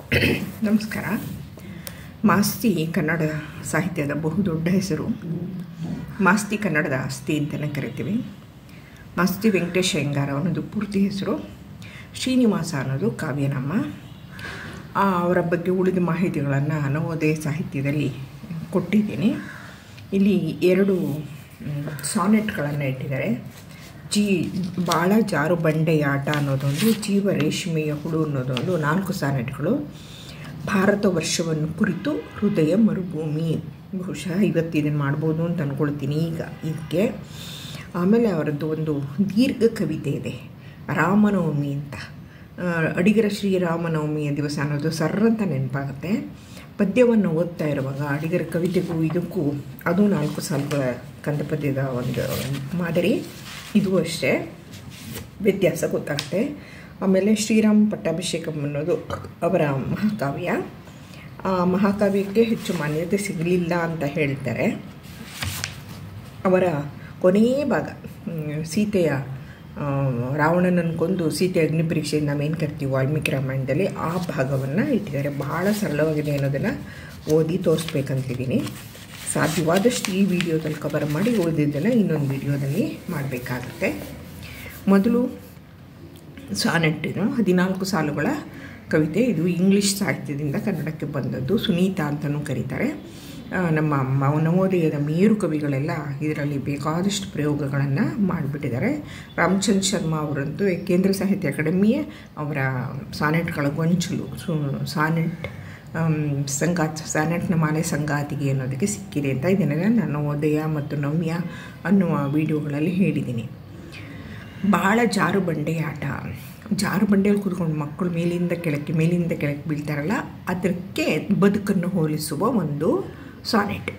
ನಮಸ್ಕಾರ ಮಾಸ್ತಿ ಕನ್ನಡ ಸಾಹಿತ್ಯದ ಬಹುದೊಡ್ಡ ಹೆಸರು ಮಾಸ್ತಿ ಕನ್ನಡದ ಆಸ್ತಿ ಅಂತಲೇ ಕರಿತೀವಿ ಮಾಸ್ತಿ ವೆಂಕಟೇಶ್ ಅಯ್ಯಂಗಾರ್ ಅವನದು ಪೂರ್ತಿ ಹೆಸರು ಶ್ರೀನಿವಾಸ ಅನ್ನೋದು ಕಾವ್ಯನಾಮ ಆ, ಅವರ ಬಗ್ಗೆ ಉಳಿದ ಮಾಹಿತಿಗಳನ್ನು ನವೋದಯ ಸಾಹಿತ್ಯದಲ್ಲಿ ಕೊಟ್ಟಿದ್ದೀನಿ ಇಲ್ಲಿ ಎರಡು ಸಾನೆಟ್ಗಳನ್ನು ಇಟ್ಟಿದ್ದಾರೆ ಜೀ ಬಾಳ ಜಾರು ಬಂಡೆಯ ಆಟ ಅನ್ನೋದೊಂದು ಜೀವ ರೇಷ್ಮೆಯ ಹುಡು ಅನ್ನೋದೊಂದು ನಾಲ್ಕು ಸಾನೆಟ್ಗಳು ಭಾರತ ವರ್ಷವನ್ನು ಕುರಿತು ಹೃದಯ ಮರುಭೂಮಿ ಬಹುಶಃ ಇವತ್ತು ಇದನ್ನು ಮಾಡ್ಬೋದು ಅಂತ ಅಂದ್ಕೊಳ್ತೀನಿ ಈಗ ಇದಕ್ಕೆ ಆಮೇಲೆ ಅವರದ್ದು ಒಂದು ದೀರ್ಘ ಕವಿತೆ ಇದೆ ರಾಮನವಮಿ ಅಂತ ಆ, ಅಡಿಗರ ಶ್ರೀರಾಮನವಮಿಯ ದಿವಸ ಅನ್ನೋದು ಸರ್ರಂತ ನೆನಪಾಗುತ್ತೆ ಪದ್ಯವನ್ನು ಓದ್ತಾ ಇರುವಾಗ ಅಡಿಗರ ಕವಿತೆಗೂ ಇದಕ್ಕೂ ಅದು ನಾಲ್ಕು ಸಾಲುಗಳ ಕಂದ ಪದ್ಯದ ಒಂದು ಮಾದರಿ ಇದು ಅಷ್ಟೇ ವ್ಯತ್ಯಾಸ ಗೊತ್ತಾಗುತ್ತೆ ಆಮೇಲೆ ಶ್ರೀರಾಮ್ ಪಟ್ಟಾಭಿಷೇಕಂ ಅನ್ನೋದು ಅವರ ಮಹಾಕಾವ್ಯ ಆ ಮಹಾಕಾವ್ಯಕ್ಕೆ ಹೆಚ್ಚು ಮಾನ್ಯತೆ ಸಿಗಲಿಲ್ಲ ಅಂತ ಹೇಳ್ತಾರೆ ಅವರ ಕೊನೆಯ ಭಾಗ ಹ್ಮ್, ಸೀತೆಯ ಆ, ರಾವಣನನ್ನು ಕೊಂದು ಸೀತೆ ಅಗ್ನಿ ಪರೀಕ್ಷೆಯಿಂದ ನಾವೇನು ಕರಿತೀವಿ ವಾಲ್ಮೀಕಿ ರಾಮಾಯಣದಲ್ಲಿ ಆ ಭಾಗವನ್ನು ಇಟ್ಟಿದ್ದಾರೆ ಭಾಳ ಸರಳವಾಗಿದೆ ಅನ್ನೋದನ್ನು ಓದಿ ತೋರಿಸ್ಬೇಕಂತಿದ್ದೀನಿ ಸಾಧ್ಯವಾದಷ್ಟು ಈ ವಿಡಿಯೋದಲ್ಲಿ ಕವರ್ ಮಾಡಿ ಉಳಿದಿದ್ದನ್ನು ಇನ್ನೊಂದು ವಿಡಿಯೋದಲ್ಲಿ ಮಾಡಬೇಕಾಗುತ್ತೆ ಮೊದಲು ಸಾನೆಟ್ ಇದು ಹದಿನಾಲ್ಕು ಸಾಲುಗಳ ಕವಿತೆ ಇದು ಇಂಗ್ಲೀಷ್ ಸಾಹಿತ್ಯದಿಂದ ಕನ್ನಡಕ್ಕೆ ಬಂದದ್ದು ಸುನೀತಾ ಅಂತಲೂ ಕರೀತಾರೆ ಆ, ನಮ್ಮ ಮ- ನವೋದಯದ ಮೇರು ಕವಿಗಳೆಲ್ಲ ಇದರಲ್ಲಿ ಬೇಕಾದಷ್ಟು ಪ್ರಯೋಗಗಳನ್ನು ಮಾಡಿಬಿಟ್ಟಿದ್ದಾರೆ ರಾಮಚಂದ್ರ ಶರ್ಮಾ ಅವರಂತೂ ಕೇಂದ್ರ ಸಾಹಿತ್ಯ ಅಕಾಡೆಮಿಯೇ ಅವರ ಸಾನೆಟ್ಗಳ ಗೊಂಚಲು ಸು ಸಾನೆಟ್ ಆಮ್, ಸಂಗಾತ್ ಸಾನೆಟ್ನ ಮಾಲೆ ಸಂಗಾತಿಗೆ ಅನ್ನೋದಕ್ಕೆ ಸಿಕ್ಕಿದೆ ಅಂತ ಇದನ್ನೆಲ್ಲ ನಾನು ನವೋದಯ ಮತ್ತು ನವ್ಯ ಅನ್ನುವ ವಿಡಿಯೋಗಳಲ್ಲಿ ಹೇಳಿದ್ದೀನಿ ಭಾಳ ಜಾರು ಬಂಡೆ ಆಟ ಜಾರು ಬಂಡೆಯಲ್ಲಿ ಕೂತ್ಕೊಂಡು ಮಕ್ಕಳು ಮೇಲಿಂದ ಕೆಳಕ್ಕೆ ಮೇಲಿಂದ ಕೆಳಕ್ಕೆ ಬೀಳ್ತಾರಲ್ಲ ಅದಕ್ಕೆ ಬದುಕನ್ನು ಹೋಲಿಸುವ ಒಂದು ಸಾನೆಟ್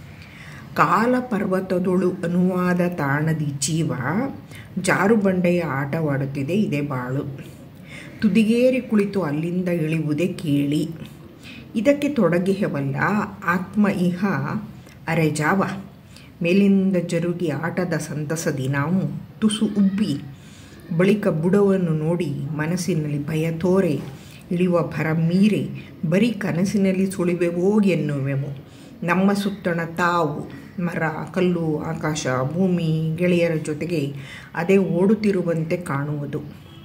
ಕಾಲ ಪರ್ವತದೊಳು ಅನುವಾದ ತಾಣದಿ ಜೀವ ಜಾರು ಬಂಡೆಯ ಆಟವಾಡುತ್ತಿದೆ ಇದೇ ಬಾಳು ತುದಿಗೇರಿ ಕುಳಿತು ಅಲ್ಲಿಂದ ಇಳಿಯುವುದೇ ಕೇಳಿ ಇದಕ್ಕೆ ತೊಡಗಿಹವಲ್ಲ ಆತ್ಮ ಇಹ ಅರೆಜಾವ ಮೇಲಿಂದ ಜರುಗಿ ಆಟದ ಸಂತಸದಿ ನಾವು ತುಸು ಉಬ್ಬಿ ಬಳಿಕ ಬುಡವನ್ನು ನೋಡಿ ಮನಸ್ಸಿನಲ್ಲಿ ಭಯ ತೋರೆ ಇಳಿಯುವ ಭರ ಮೀರೆ ಬರೀ ಕನಸಿನಲ್ಲಿ ಸುಳಿವೆವೋ ಎನ್ನುವೆವು ನಮ್ಮ ಸುತ್ತಣ ತಾವು ಮರ ಕಲ್ಲು ಆಕಾಶ ಭೂಮಿ ಗೆಳೆಯರ ಜೊತೆಗೆ ಅದೇ ಓಡುತ್ತಿರುವಂತೆ ಕಾಣುವುದು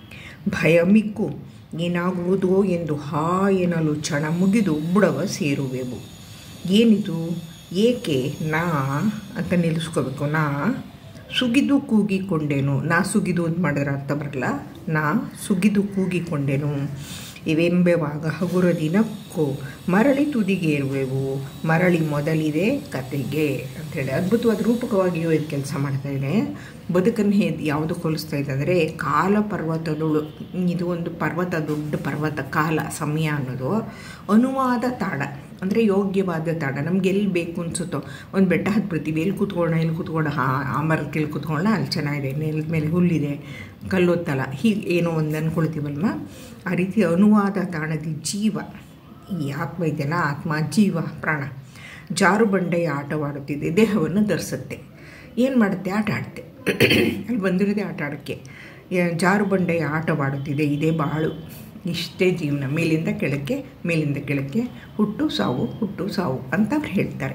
ಭಯ ಮಿಕ್ಕು ಏನಾಗುವುದೋ ಎಂದು ಹಾ ಎನ್ನಲು ಕ್ಷಣ ಮುಗಿದು ಬುಡವ ಸೇರುವೆವು ಏನಿದು ಏಕೆ ನಾ ಅಂತ ನಿಲ್ಲಿಸ್ಕೋಬೇಕು ನಾ ಸುಗಿದು ಕೂಗಿಕೊಂಡೇನು ನಾ ಸುಗಿದು ಅಂತ ಮಾಡಿದ್ರೆ ಅರ್ಥ ಬರಲ್ಲ ನಾ ಸುಗಿದು ಕೂಗಿಕೊಂಡೇನು ಇವೆಂಬೆವಾಗ ಹಗುರ ದಿನಕ್ಕೂ ಮರಳಿ ತುದಿಗೇರುವೆವು ಮರಳಿ ಮೊದಲಿದೆ ಕತೆಗೆ ಅಂತೇಳಿ ಅದ್ಭುತವಾದ ರೂಪಕವಾಗಿಯೂ ಇದು ಕೆಲಸ ಮಾಡ್ತಾ ಇದೆ ಬದುಕನ್ನು ಹೇ ಯಾವುದು ಹೋಲಿಸ್ತಾ ಇದೆ ಅಂದರೆ ಕಾಲ ಪರ್ವತದಳು ಇದು ಒಂದು ಪರ್ವತ ದೊಡ್ಡ ಪರ್ವತ ಕಾಲ ಸಮಯ ಅನ್ನೋದು ಅನುವಾದ ತಾಡ ಅಂದರೆ ಯೋಗ್ಯವಾದ ತಾಡ ನಮ್ಗೆ ಎಲ್ಲಿ ಬೇಕು ಅನಿಸುತ್ತೋ ಒಂದು ಬೆಟ್ಟ ಹತ್ಬಿಡ್ತೀವಿ ಎಲ್ಲಿ ಕೂತ್ಕೊಳ್ಳೋಣ ಎಲ್ಲಿ ಕೂತ್ಕೊಳ್ಳೋಣ ಹಾ ಆ ಮರದ ಕೆಳಗೆ ಕೂತ್ಕೊಳ್ಳೋಣ ಅಲ್ಲಿ ಚೆನ್ನಾಗಿದೆ ನೆಲದ ಮೇಲೆ ಹುಲ್ಲಿದೆ ಕಲ್ಲೊತ್ತಲ್ಲ ಹೀಗೆ ಏನೋ ಒಂದು ಅಂದ್ಕೊಳ್ತೀವಲ್ವ ಆ ರೀತಿ ಅನುವಾದ ತಾಣದ ಜೀವ ಈ ಆತ್ಮ ಇದೆಯಲ್ಲ ಆತ್ಮ ಜೀವ ಪ್ರಾಣ ಜಾರು ಬಂಡೆಯ ಆಟವಾಡುತ್ತಿದೆ ದೇಹವನ್ನು ಧರಿಸುತ್ತೆ ಏನು ಮಾಡುತ್ತೆ ಆಟ ಆಡುತ್ತೆ ಅಲ್ಲಿ ಬಂದಿರೋದೇ ಆಟ ಆಡೋಕ್ಕೆ ಯಾ- ಜಾರು ಬಂಡೆಯ ಆಟವಾಡುತ್ತಿದೆ ಇದೇ ಬಾಳು ಇಷ್ಟೇ ಜೀವನ ಮೇಲಿಂದ ಕೆಳಕ್ಕೆ ಮೇಲಿಂದ ಕೆಳಕ್ಕೆ ಹುಟ್ಟು ಸಾವು ಹುಟ್ಟು ಸಾವು ಅಂತ ಅವ್ರು ಹೇಳ್ತಾರೆ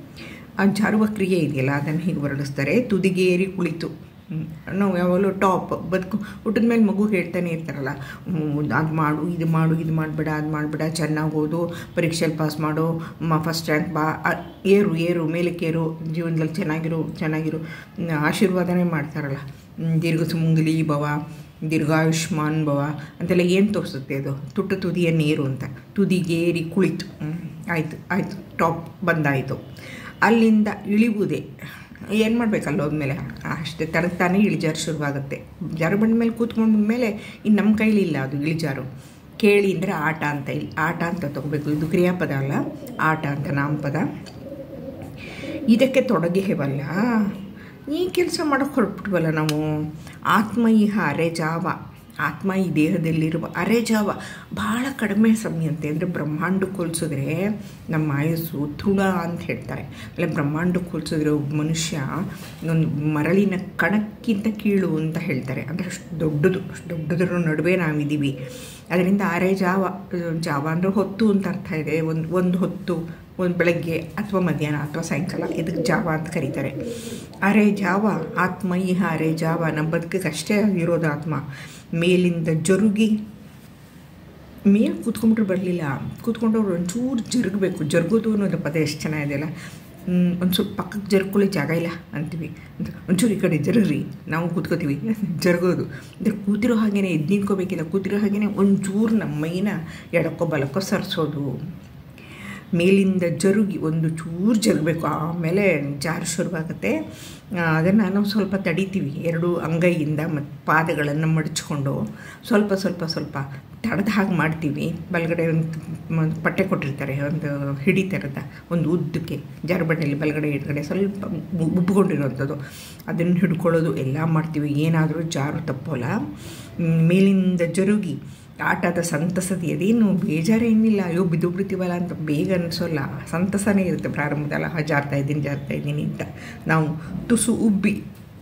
ಆ ಜಾರುವ ಕ್ರಿಯೆ ಇದೆಯಲ್ಲ ಅದನ್ನು ಹೀಗೆ ವರ್ಣಿಸ್ತಾರೆ ತುದಿಗೇರಿ ಕುಳಿತು ಹ್ಮ್. ನಾವು ಯಾವಾಗಲೂ ಟಾಪ್ ಬದುಕು ಹುಟ್ಟಿದ ಮೇಲೆ ಮಗು ಹೇಳ್ತಾನೆ ಇರ್ತಾರಲ್ಲ ಅದು ಮಾಡು ಇದು ಮಾಡು ಇದು ಮಾಡಬೇಡ ಅದು ಮಾಡಬೇಡ ಚೆನ್ನಾಗಿ ಓದು ಪರೀಕ್ಷೆಯಲ್ಲಿ ಪಾಸ್ ಮಾಡು ಮ ಫಸ್ಟ್ ರ್ಯಾಂಕ್ ಬಾ ಅ- ಏರು ಏರು ಮೇಲಕ್ಕೇರು ಜೀವನದಲ್ಲಿ ಚೆನ್ನಾಗಿರು ಚೆನ್ನಾಗಿರು ಹ್ಮ್, ಆಶೀರ್ವಾದನೇ ಮಾಡ್ತಾರಲ್ಲ ಹ್ಮ್, ದೀರ್ಘ ಸುಮಂಗಲಿ ಭವ ದೀರ್ಘಾಯುಷ್ಮಾನ್ ಭವ ಅಂತೆಲ್ಲ ಏನು ತೋರಿಸುತ್ತೆ ಅದು ತುಟ್ಟು ತುದಿಯ ನೀರು ಅಂತ ತುದಿಗೇರಿ ಕುಳಿತು ಹ್ಮ್, ಆಯಿತು ಆಯಿತು ಟಾಪ್ ಬಂದಾಯಿತು ಅಲ್ಲಿಂದ ಇಳಿಯುವುದೇ ಏನು ಮಾಡಬೇಕು ಅಲ್ಲಿ ಹೋದ್ಮೇಲೆ ಅಷ್ಟೇ ತನಗೆ ತಾನೇ ಇಳಿಜಾರು ಶುರುವಾಗುತ್ತೆ ಜಾರು ಬಂದ ಮೇಲೆ ಕೂತ್ಕೊಂಡ ಮೇಲೆ ಇನ್ನು ನಮ್ಮ ಕೈಲಿ ಇಲ್ಲ ಅದು ಇಳಿಜಾರು ಕೇಳಿ ಅಂದರೆ ಆಟ ಅಂತ ಇಲ್ಲಿ ಆಟ ಅಂತ ತಗೋಬೇಕು ಇದು ಕ್ರಿಯಾಪದ ಅಲ್ಲ ಆಟ ಅಂತ ನಾಮಪದ ಇದಕ್ಕೆ ತೊಡಗಿಹೇವಲ್ಲ ಈ ಕೆಲಸ ಮಾಡೋಕ್ಕೆ ಹೊರಟ್ಬಿಟ್ವಲ್ಲ ನಾವು ಆತ್ಮ ಇಹ ಅರೆ ಜಾವ ಆತ್ಮ ಈ ದೇಹದಲ್ಲಿರುವ ಅರೆ ಜಾವ ಭಾಳ ಕಡಿಮೆ ಸಮಯ ಅಂತೆ ಅಂದರೆ ಬ್ರಹ್ಮಾಂಡಕ್ಕೆ ಹೋಲಿಸಿದ್ರೆ ನಮ್ಮ ಆಯಸ್ಸು ತೃಣ ಅಂತ ಹೇಳ್ತಾರೆ ಅಂದರೆ ಬ್ರಹ್ಮಾಂಡಕ್ಕೆ ಹೋಲಿಸಿದ್ರೆ ಒಬ್ಬ ಮನುಷ್ಯ ಒಂದು ಮರಳಿನ ಕಣಕ್ಕಿಂತ ಕೀಳು ಅಂತ ಹೇಳ್ತಾರೆ ಅಂದರೆ ಅಷ್ಟು ದೊಡ್ಡದು ಅಷ್ಟು ದೊಡ್ಡದರ ನಡುವೆ ನಾವಿದ್ದೀವಿ ಅದರಿಂದ ಅರೆ ಜಾವ ಜಾವ ಅಂದರೆ ಹೊತ್ತು ಅಂತ ಅರ್ಥ ಇದೆ ಒಂದು ಒಂದು ಹೊತ್ತು ಒಂದು ಬೆಳಗ್ಗೆ ಅಥವಾ ಮಧ್ಯಾಹ್ನ ಅಥವಾ ಸಾಯಂಕಾಲ ಇದಕ್ಕೆ ಜಾವ ಅಂತ ಕರೀತಾರೆ ಅರೆ ಜಾವ ಆತ್ಮ ಈ ಅರೆ ಜಾವ ನಮ್ಮ ಬದುಕಿಗೆ ಅಷ್ಟೇ ಇರೋದು ಆತ್ಮ ಮೇಲಿಂದ ಜರುಗಿ ಮೇಲೆ ಕೂತ್ಕೊಂಡ್ಬಿಟ್ರೆ ಬರಲಿಲ್ಲ ಕೂತ್ಕೊಂಡವ್ರು ಒಂಚೂರು ಜರುಗಬೇಕು ಜರುಗೋದು ಅನ್ನೋದು ಪದ ಎಷ್ಟು ಚೆನ್ನಾಗಿದೆಯಲ್ಲ ಒಂದು ಸ್ವಲ್ಪ ಪಕ್ಕಕ್ಕೆ ಜರ್ಕೊಳ್ಳಿ ಜಾಗ ಇಲ್ಲ ಅಂತೀವಿ ಅಂತ ಒಂಚೂರು ಈ ಕಡೆ ಜರುಗ್ರಿ ನಾವು ಕೂತ್ಕೋತೀವಿ ಜರುಗೋದು ಅಂದರೆ ಕೂತಿರೋ ಹಾಗೇ ಎದ್ದು ನಿಂತ್ಕೋಬೇಕಿಲ್ಲ ಕೂತಿರೋ ಹಾಗೇ ಒಂಚೂರು ನಮ್ಮ ಮೈನ ಎಡಕ್ಕೋ ಬಲಕ್ಕೋ ಸರಿಸೋದು ಮೇಲಿಂದ ಜರುಗಿ ಒಂದು ಚೂರು ಜರುಗಬೇಕು ಆಮೇಲೆ ಜಾರು ಶುರುವಾಗುತ್ತೆ ಅದನ್ನು ನಾವು ಸ್ವಲ್ಪ ತಡಿತೀವಿ ಎರಡು ಅಂಗೈಯಿಂದ ಮತ್ತು ಪಾದಗಳನ್ನು ಮಡಚ್ಕೊಂಡು ಸ್ವಲ್ಪ ಸ್ವಲ್ಪ ಸ್ವಲ್ಪ ತಡೆದ ಹಾಗೆ ಮಾಡ್ತೀವಿ ಬಲಗಡೆ ಒಂದು ಪಟ್ಟೆ ಕೊಟ್ಟಿರ್ತಾರೆ ಒಂದು ಹಿಡಿ ಥರದ ಒಂದು ಉದ್ದಕ್ಕೆ ಜಾರುಬಂಡೆಯಲ್ಲಿ ಬಲಗಡೆ ಎಡಗಡೆ ಸ್ವಲ್ಪ ಉಬ್ಕೊಂಡಿರೋವಂಥದ್ದು ಅದನ್ನು ಹಿಡ್ಕೊಳ್ಳೋದು ಎಲ್ಲ ಮಾಡ್ತೀವಿ ಏನಾದರೂ ಜಾರು ತಪ್ಪೋಲ್ಲ ಮೇಲಿಂದ ಜರುಗಿ ಆಟದ ಸಂತಸದ ಅದೇನು ಬೇಜಾರೇನಿಲ್ಲ ಅಯ್ಯೋ ಬಿದ್ದು ಬಿಡ್ತೀವಲ್ಲ ಅಂತ ಬೇಗ ಅನಿಸೋಲ್ಲ ಸಂತಸನೇ ಇರುತ್ತೆ ಪ್ರಾರಂಭದಲ್ಲ ಹಾ ಜಾರ್ತಾ ಇದ್ದೀನಿ ಜಾರ್ತಾ ಇದ್ದೀನಿ ಅಂತ ನಾವು ತುಸು ಉಬ್ಬಿ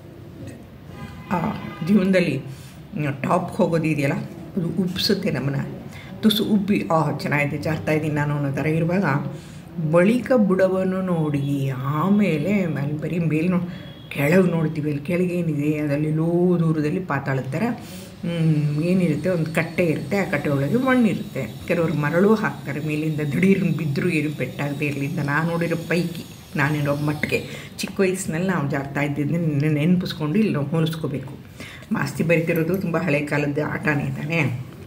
ಆ ಜೀವನದಲ್ಲಿ ಟಾಪ್ಗೆ ಹೋಗೋದಿದೆಯಲ್ಲ ಅದು ಉಬ್ಬಿಸುತ್ತೆ ನಮ್ಮನ್ನ ತುಸು ಉಬ್ಬಿ ಆ ಚೆನ್ನಾಗಿದೆ ಜಾರ್ತಾ ಇದ್ದೀನಿ ನಾನು ಅನ್ನೋ ಥರ ಇರುವಾಗ ಬಳಿಕ ಬುಡವನ್ನು ನೋಡಿ ಆಮೇಲೆ ಅಲ್ಲಿ ಬರೀ ಮೇಲೆ ನೋ ಕೆಳಗೆ ನೋಡ್ತೀವಿ ಅಲ್ಲಿ ಕೆಳಗೆ ಏನಿದೆ ಅದರಲ್ಲಿ ಲೋ ದೂರದಲ್ಲಿ ಪಾತಾಳದ ಥರ ಏನಿರುತ್ತೆ ಒಂದು ಕಟ್ಟೆ ಇರುತ್ತೆ ಆ ಕಟ್ಟೆ ಒಳಗೆ ಮಣ್ಣಿರುತ್ತೆ ಕೆಲವರು ಮರಳು ಹಾಕ್ತಾರೆ ಮೇಲಿಂದ ದಿಢೀರ್ ಬಿದ್ದರೂ ಏನು ಪೆಟ್ಟಾಗದೆ ಇರಲಿಂದ ನಾನು ನೋಡಿರೋ ಪೈಕಿ ನಾನಿರೋ ಮಟ್ಟಿಗೆ ಚಿಕ್ಕ ವಯಸ್ಸಿನಲ್ಲಿ ನಾವು ಜಾರ್ತಾ ಇದ್ದಿದ್ದನ್ನ ನೆನಪಿಸ್ಕೊಂಡು ಇಲ್ಲಿ ನಾವು ಹೋಲಿಸ್ಕೋಬೇಕು ಮಾಸ್ತಿ ಬರಿತಿರೋದು ತುಂಬ ಹಳೆ ಕಾಲದ ಆಟನೇ ತಾನೇ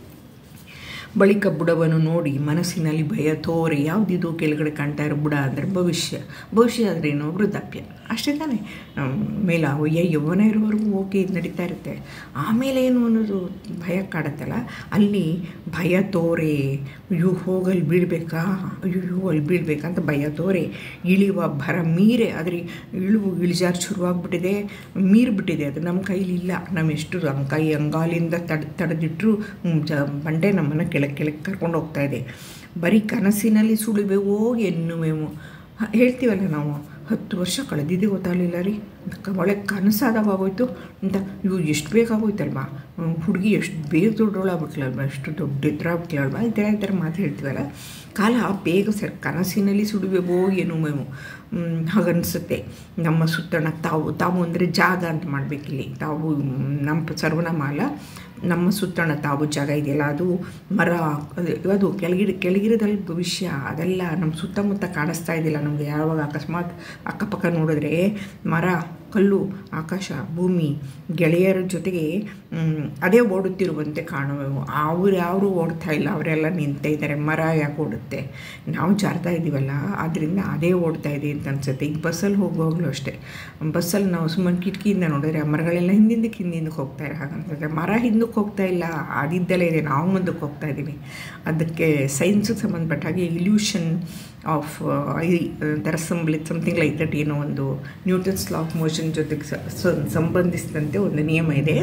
ಬಳಿಕ ಬುಡವನ್ನು ನೋಡಿ ಮನಸ್ಸಿನಲ್ಲಿ ಭಯ ತೋರಿ ಯಾವುದಿದು ಕೆಳಗಡೆ ಕಾಣ್ತಾ ಇರೋ ಬುಡ ಅಂದರೆ ಭವಿಷ್ಯ ಭವಿಷ್ಯ ಅಂದರೆ ಏನು ವೃದ್ಧಾಪ್ಯ ಅಷ್ಟೇ ತಾನೇ ಮೇಲೆ ಒಯ್ಯ ಯೌವನ ಇರೋವರೆಗೂ ಓಕೆ ಇದು ನಡೀತಾ ಇರುತ್ತೆ ಆಮೇಲೆ ಏನು ಅನ್ನೋದು ಭಯ ಕಾಡುತ್ತಲ್ಲ ಅಲ್ಲಿ ಭಯ ತೋರೆ ಅಯ್ಯೋ ಹೋಗಲ್ಲಿ ಬೀಳಬೇಕಾ ಅಯ್ಯೋ ಅಲ್ಲಿ ಬೀಳಬೇಕಾ ಅಂತ ಭಯ ತೋರೆ ಇಳಿಯುವ ಭರ ಮೀರೆ ಆದರೆ ಇಳುವು ಇಳಿಜಾರು ಶುರುವಾಗ್ಬಿಟ್ಟಿದೆ ಮೀರಿಬಿಟ್ಟಿದೆ ಅದು ನಮ್ಮ ಕೈಲಿಲ್ಲ ನಾವು ಎಷ್ಟು ಕೈ ಅಂಗಾಲಿಂದ ತಡ್ ತಡೆದಿಟ್ಟರು ಜ ಬಂಡೆ ನಮ್ಮನ್ನು ಕೆಳಗೆ ಕೆಳಗೆ ಕರ್ಕೊಂಡು ಹೋಗ್ತಾ ಇದೆ ಬರೀ ಕನಸಿನಲ್ಲಿ ಸುಳಿಬೇವೋ ಎನ್ನುವೆವು ಹೇಳ್ತೀವಲ್ಲ ನಾವು ಹತ್ತು ವರ್ಷ ಕಳೆದಿದ್ದೆ ಗೊತ್ತಾಗಲಿಲ್ಲ ರೀ ಒಳ್ಳೆ ಕನಸಾದವಾಗೋಯ್ತು ಅಂತ ಇವು ಎಷ್ಟು ಬೇಕಾಗೋಯ್ತಲ್ವಾ ಹುಡುಗಿ ಎಷ್ಟು ಬೇಗ ದೊಡ್ಡೋಳಾಗ್ಬಿಟ್ಲಲ್ವ ಎಷ್ಟು ದೊಡ್ಡ ಎತ್ತರ ಆಗ್ಬಿಟ್ಲಲ್ವ ಈ ಥರ ಈ ಥರ ಮಾತು ಹೇಳ್ತೀವಲ್ಲ ಕಾಲ ಬೇಗ ಸರ್ ಕನಸಿನಲ್ಲಿ ಸುಡುವೆವೋ ಏನೋ ಮೇವು ಹಾಗನ್ಸುತ್ತೆ ನಮ್ಮ ಸುತ್ತಣ ತಾವು ತಾವು ಅಂದರೆ ಜಾಗ ಅಂತ ಮಾಡಬೇಕಿಲ್ಲಿ ತಾವು ನಮ್ಮ ಸರ್ವನಾಮ ಅಲ್ಲ ನಮ್ಮ ಸುತ್ತಣ ತಾವು ಜಾಗ ಇದೆಯಲ್ಲ ಅದು ಮರ ಅದು ಅದು ಕೆಳಗಿಡ ಕೆಳಗಿರದಲ್ಲಿ ಭವಿಷ್ಯ ಅದೆಲ್ಲ ನಮ್ಮ ಸುತ್ತಮುತ್ತ ಕಾಣಿಸ್ತಾ ಇದೆಯಲ್ಲ ನಮಗೆ ಯಾವಾಗ ಅಕಸ್ಮಾತ್ ಅಕ್ಕಪಕ್ಕ ನೋಡಿದ್ರೆ ಮರ ಕಲ್ಲು ಆಕಾಶ ಭೂಮಿ ಗೆಳೆಯರ ಜೊತೆಗೆ ಅದೇ ಓಡುತ್ತಿರುವಂತೆ ಕಾಣುವೆವು ಅವ್ರು ಯಾರು ಓಡ್ತಾ ಇಲ್ಲ ಅವರೆಲ್ಲ ನಿಂತೇ ಇದ್ದಾರೆ ಮರ ಯಾಕೆ ಓಡುತ್ತೆ ನಾವು ಜಾರ್ತಾ ಇದ್ದೀವಲ್ಲ ಆದ್ದರಿಂದ ಅದೇ ಓಡ್ತಾ ಇದೆ ಅಂತ ಅನ್ಸುತ್ತೆ ಈಗ ಬಸ್ಸಲ್ಲಿ ಹೋಗುವಾಗಲೂ ಅಷ್ಟೇ ಬಸ್ಸಲ್ಲಿ ನಾವು ಸುಮ್ಮನೆ ಕಿಟಕಿಯಿಂದ ನೋಡಿದ್ರೆ ಆ ಮರಗಳೆಲ್ಲ ಹಿಂದಿಂದಕ್ಕೆ ಹಿಂದಿಂದಕ್ಕೆ ಹೋಗ್ತಾ ಇರೋ ಹಾಗನ್ಸುತ್ತೆ ಮರ ಹಿಂದಕ್ಕೆ ಹೋಗ್ತಾ ಇಲ್ಲ ಅದಿದ್ದಲೇ ಇದೆ ನಾವು ಮುಂದಕ್ಕೆ ಹೋಗ್ತಾ ಇದ್ದೀವಿ ಅದಕ್ಕೆ ಸೈನ್ಸಿಗೆ ಸಂಬಂಧಪಟ್ಟ ಹಾಗೆ ಇಲ್ಯೂಷನ್ ಆಫ್ ಐ ದರ್ ಸಂಬ್ಲಿತ್ ಸಮಥಿಂಗ್ ಲೈಕ್ ದಟ್ ಏನೋ ಒಂದು ನ್ಯೂಟನ್ಸ್ ಲಾ ಆಫ್ ಮೋಷನ್ ಜೊತೆಗೆ ಸಂಬಂಧಿಸಿದಂತೆ ಒಂದು ನಿಯಮ ಇದೆ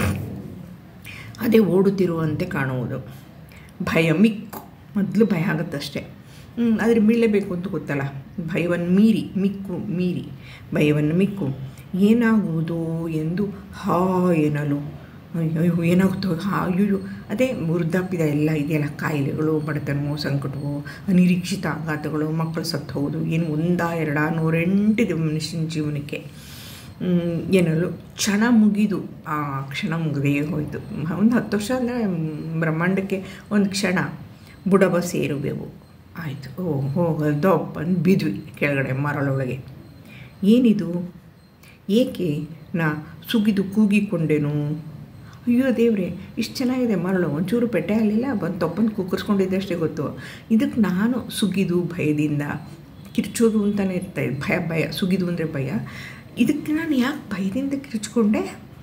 ಅದೇ ಓಡುತ್ತಿರುವಂತೆ ಕಾಣುವುದು ಭಯ ಮಿಕ್ಕು ಮೊದಲು ಭಯ ಆಗುತ್ತಷ್ಟೇ ಆದರೆ ಮೀಳಲೇಬೇಕು ಅಂತ ಗೊತ್ತಲ್ಲ ಭಯವನ್ನು ಮೀರಿ ಮಿಕ್ಕು ಮೀರಿ ಭಯವನ್ನು ಮಿಕ್ಕು ಏನಾಗುವುದು ಎಂದು ಹಾ ಏನಲು ಅಯ್ಯೋ ಏನಾಗುತ್ತೋ ಅಯ್ಯೋ ಅದೇ ವೃದ್ಧಾಪ್ಯದ ಎಲ್ಲ ಇದೆಯಲ್ಲ ಕಾಯಿಲೆಗಳು ಬಡತನವು ಸಂಕಟವು ಅನಿರೀಕ್ಷಿತ ಆಘಾತಗಳು ಮಕ್ಕಳು ಸತ್ತು ಹೋಗೋದು ಏನು ಒಂದ ಎರಡ ನೂರೆಂಟಿದೆ ಮನುಷ್ಯನ ಜೀವನಕ್ಕೆ ಏನಲ್ಲೂ ಕ್ಷಣ ಮುಗಿದು ಆ ಕ್ಷಣ ಮುಗಿದೇ ಹೋಯಿತು ಒಂದು ಹತ್ತು ವರ್ಷ ಅಂದರೆ ಬ್ರಹ್ಮಾಂಡಕ್ಕೆ ಒಂದು ಕ್ಷಣ ಬುಡಬ ಸೇರುವೆವು ಆಯಿತು ಓ ಹೋಗದಪ್ಪ ಬಿದ್ವಿ ಕೆಳಗಡೆ ಮರಳೊಳಗೆ ಏನಿದು ಏಕೆ ನಾ ಸುಗಿದು ಕೂಗಿಕೊಂಡೆನು ಅಯ್ಯೋ ದೇವ್ರೆ ಇಷ್ಟು ಚೆನ್ನಾಗಿದೆ ಮರಳು ಒಂಚೂರು ಪೆಟ್ಟೆ ಆಗಲಿಲ್ಲ ಬಂದು ತಪ್ಪಂದು ಕುಕ್ಕರ್ಸ್ಕೊಂಡಿದ್ದಷ್ಟೇ ಗೊತ್ತು ಇದಕ್ಕೆ ನಾನು ಸುಗಿದು ಭಯದಿಂದ ಕಿರ್ಚೋದು ಅಂತಲೇ ಇರ್ತಾಯಿದೆ ಭಯ ಭಯ ಸುಗಿದು ಅಂದರೆ ಭಯ ಇದಕ್ಕೆ ನಾನು ಯಾಕೆ ಭಯದಿಂದ ಕಿರ್ಚ್ಕೊಂಡೆ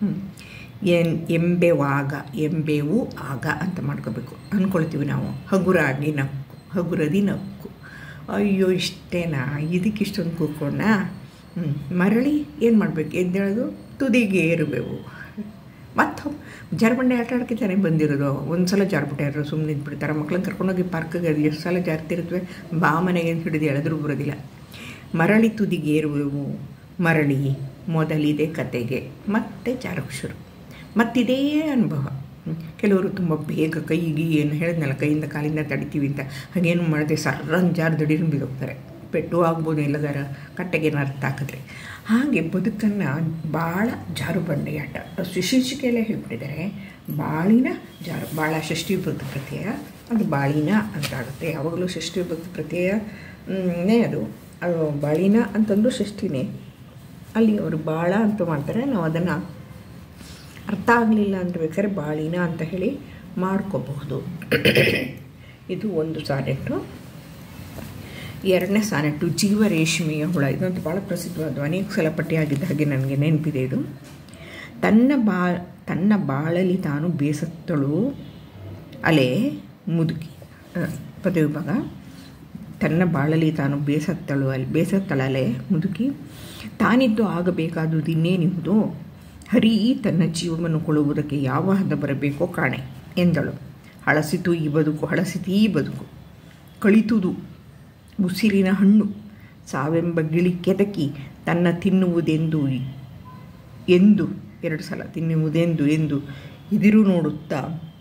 ಎನ್ ಎಂಬೆವಾಗ ಎಂಬೆವು ಆಗ ಅಂತ ಮಾಡ್ಕೋಬೇಕು ಅಂದ್ಕೊಳ್ತೀವಿ ನಾವು ಹಗುರಾಗಿ ನಕ್ಕು ಹಗುರದಿ ನಕ್ಕು ಅಯ್ಯೋ ಇಷ್ಟೇನಾ ಇದಕ್ಕೆ ಇಷ್ಟೊಂದು ಕೂತ್ಕೊಂಡ ಮರಳಿ ಏನು ಮಾಡಬೇಕು ಎದ್ದೇಳೋದು ತುದಿಗೆ ಏರುವೆವು ಮತ್ತು ಜಾರ್ಬಂಡೆ ಆಟ ಆಡ್ಕಿತಾನೆ ಬಂದಿರೋದು ಒಂದು ಸಲ ಜಾರ್ಬಿಟ್ಟಾರು ಸುಮ್ಮನೆ ಇದ್ಬಿಡ್ತಾರೆ ಮಕ್ಳನ್ನ ಕರ್ಕೊಂಡೋಗಿ ಪಾರ್ಕಿಗೆ ಅದು ಎಷ್ಟು ಸಲ ಜಾರ್ತಿರುತ್ತವೆ ಬಾ ಮನೆಗೆ ಅಂತ ಹಿಡಿದು ಎಳೆದ್ರೂ ಬರೋದಿಲ್ಲ ಮರಳಿ ತುದಿಗೇರುವೆವು ಮರಳಿ ಮೊದಲಿದೆ ಕತೆಗೆ ಮತ್ತೆ ಜಾರಕ್ಕೆ ಶುರು ಮತ್ತಿದೇ ಅನುಭವ ಕೆಲವರು ತುಂಬ ಬೇಗ ಕೈಗೆ ಏನು ಹೇಳಿದ್ನಲ್ಲ ಕೈಯಿಂದ ಕಾಲಿಂದ ತಡಿತೀವಿ ಅಂತ ಹಾಗೇನು ಮಾಡದೆ ಸರ್ರನ್ ಜಾರು ದಡಿರು ಬಿದ್ದೋಗ್ತಾರೆ ಪೆಟ್ಟು ಆಗ್ಬೋದು ಎಲ್ಲದಾರ ಕಟ್ಟೆಗೆ ಅರ್ಥ ಹಾಕಿದ್ರೆ ಹಾಗೆ ಬದುಕನ್ನು ಭಾಳ ಜಾರು ಬಂಡೆಯಾಟ ಶೀರ್ಷಿಕೆಯಲ್ಲೇ ಹೇಳ್ಬಿಟ್ಟಿದ್ದಾರೆ ಬಾಳಿನ ಜಾರು ಭಾಳ ಷಷ್ಠಿ ವಿಭಕ್ತಿ ಪ್ರತ್ಯಯ ಅದು ಬಾಳಿನ ಅಂತ ಆಗುತ್ತೆ ಯಾವಾಗಲೂ ಷಷ್ಠಿ ವಿಭಕ್ತಿ ಪ್ರತ್ಯಯನೇ ಅದು ಅದು ಬಾಳಿನ ಅಂತಂದು ಷಷ್ಠಿನೇ ಅಲ್ಲಿ ಅವರು ಭಾಳ ಅಂತ ಮಾಡ್ತಾರೆ ನಾವು ಅದನ್ನು ಅರ್ಥ ಆಗಲಿಲ್ಲ ಅಂತ ಬೇಕಾದ್ರೆ ಬಾಳಿನ ಅಂತ ಹೇಳಿ ಮಾಡ್ಕೋಬಹುದು ಇದು ಒಂದು ಸಾನೆಟ್ಟು ಎರಡನೇ ಸಾನೆಟ್ಟು ಜೀವ ರೇಷ್ಮೆಯ ಹುಳ ಇದಂತೂ ಭಾಳ ಪ್ರಸಿದ್ಧವಾದ ಅನೇಕ ಸಲ ಪಟ್ಟಿಯಾಗಿದ್ದ ಹಾಗೆ ನನಗೆ ನೆನಪಿದೆ ಇದು ತನ್ನ ಬಾ ತನ್ನ ಬಾಳಲಿ ತಾನು ಬೇಸತ್ತಳು ಅಲೆ ಮುದುಕಿ ಪದವಿ ಭಾಗ ತನ್ನ ಬಾಳಲಿ ತಾನು ಬೇಸತ್ತಳು ಅಲ್ಲಿ ಬೇಸತ್ತಳಲೆ ಮುದುಕಿ ತಾನಿದ್ದು ಆಗಬೇಕಾದುದು ಇನ್ನೇನಿಹುದು ಹರಿ ತನ್ನ ಜೀವವನ್ನು ಕೊಡುವುದಕ್ಕೆ ಯಾವ ಹದ ಬರಬೇಕೋ ಕಾಣೆ ಎಂದಳು ಹಳಸಿತು ಈ ಬದುಕು ಹಳಸಿತು ಈ ಬದುಕು ಕಳಿತುದು ಉಸಿರಿನ ಹಣ್ಣು ಸಾವೆಂಬ ಗಿಳಿ ಕೆದಕಿ ತನ್ನ ತಿನ್ನುವುದೆಂದು ಎಂದು ಎರಡು ಸಲ ತಿನ್ನುವುದೆಂದು ಎಂದು ಇದಿರು ನೋಡುತ್ತಾ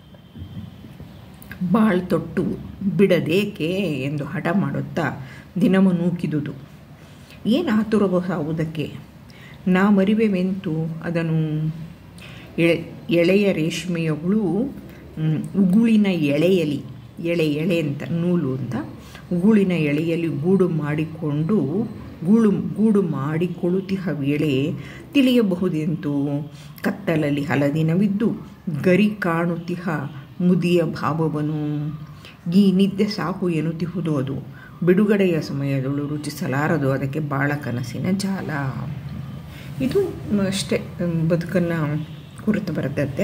ಬಾಳ್ ತೊಟ್ಟು ಬಿಡದೇಕೆ ಎಂದು ಹಠ ಮಾಡುತ್ತಾ ದಿನವ ನೂಕಿದುದು ಏನು ಆತುರವ ಸಾವುದಕ್ಕೆ ನಾ ಮರಿವೆವೆಂತು ಅದನ್ನು ಎಳೆ ಎಳೆಯ ರೇಷ್ಮೆಯ ಹುಳು ಉಗುಳಿನ ಎಳೆಯಲಿ ಎಳೆ ಎಳೆ ಅಂತ ನೂಲು ಅಂತ ಉಗುಳಿನ ಎಳೆಯಲ್ಲಿ ಗೂಡು ಮಾಡಿಕೊಂಡು ಗೂಡು ಗೂಡು ಮಾಡಿಕೊಳ್ಳುತ್ತಿಹ ವೇಳೆ ತಿಳಿಯಬಹುದೆಂತು ಕತ್ತಲಲ್ಲಿ ಹಲದಿನವಿದ್ದು ಗರಿ ಕಾಣುತ್ತಿಹ ಮುದಿಯ ಭಾವವನು ಈ ನಿದ್ದೆ ಸಾಕು ಎನ್ನುತ್ತಿಹುದು ಅದು ಬಿಡುಗಡೆಯ ಸಮಯದಳು ರುಚಿಸಲಾರದು ಅದಕ್ಕೆ ಬಾಳ ಕನಸಿನ ಜಾಲ ಇದು ಅಷ್ಟೇ ಬದುಕನ್ನು ಕುರಿತು ಬರ್ತದೆ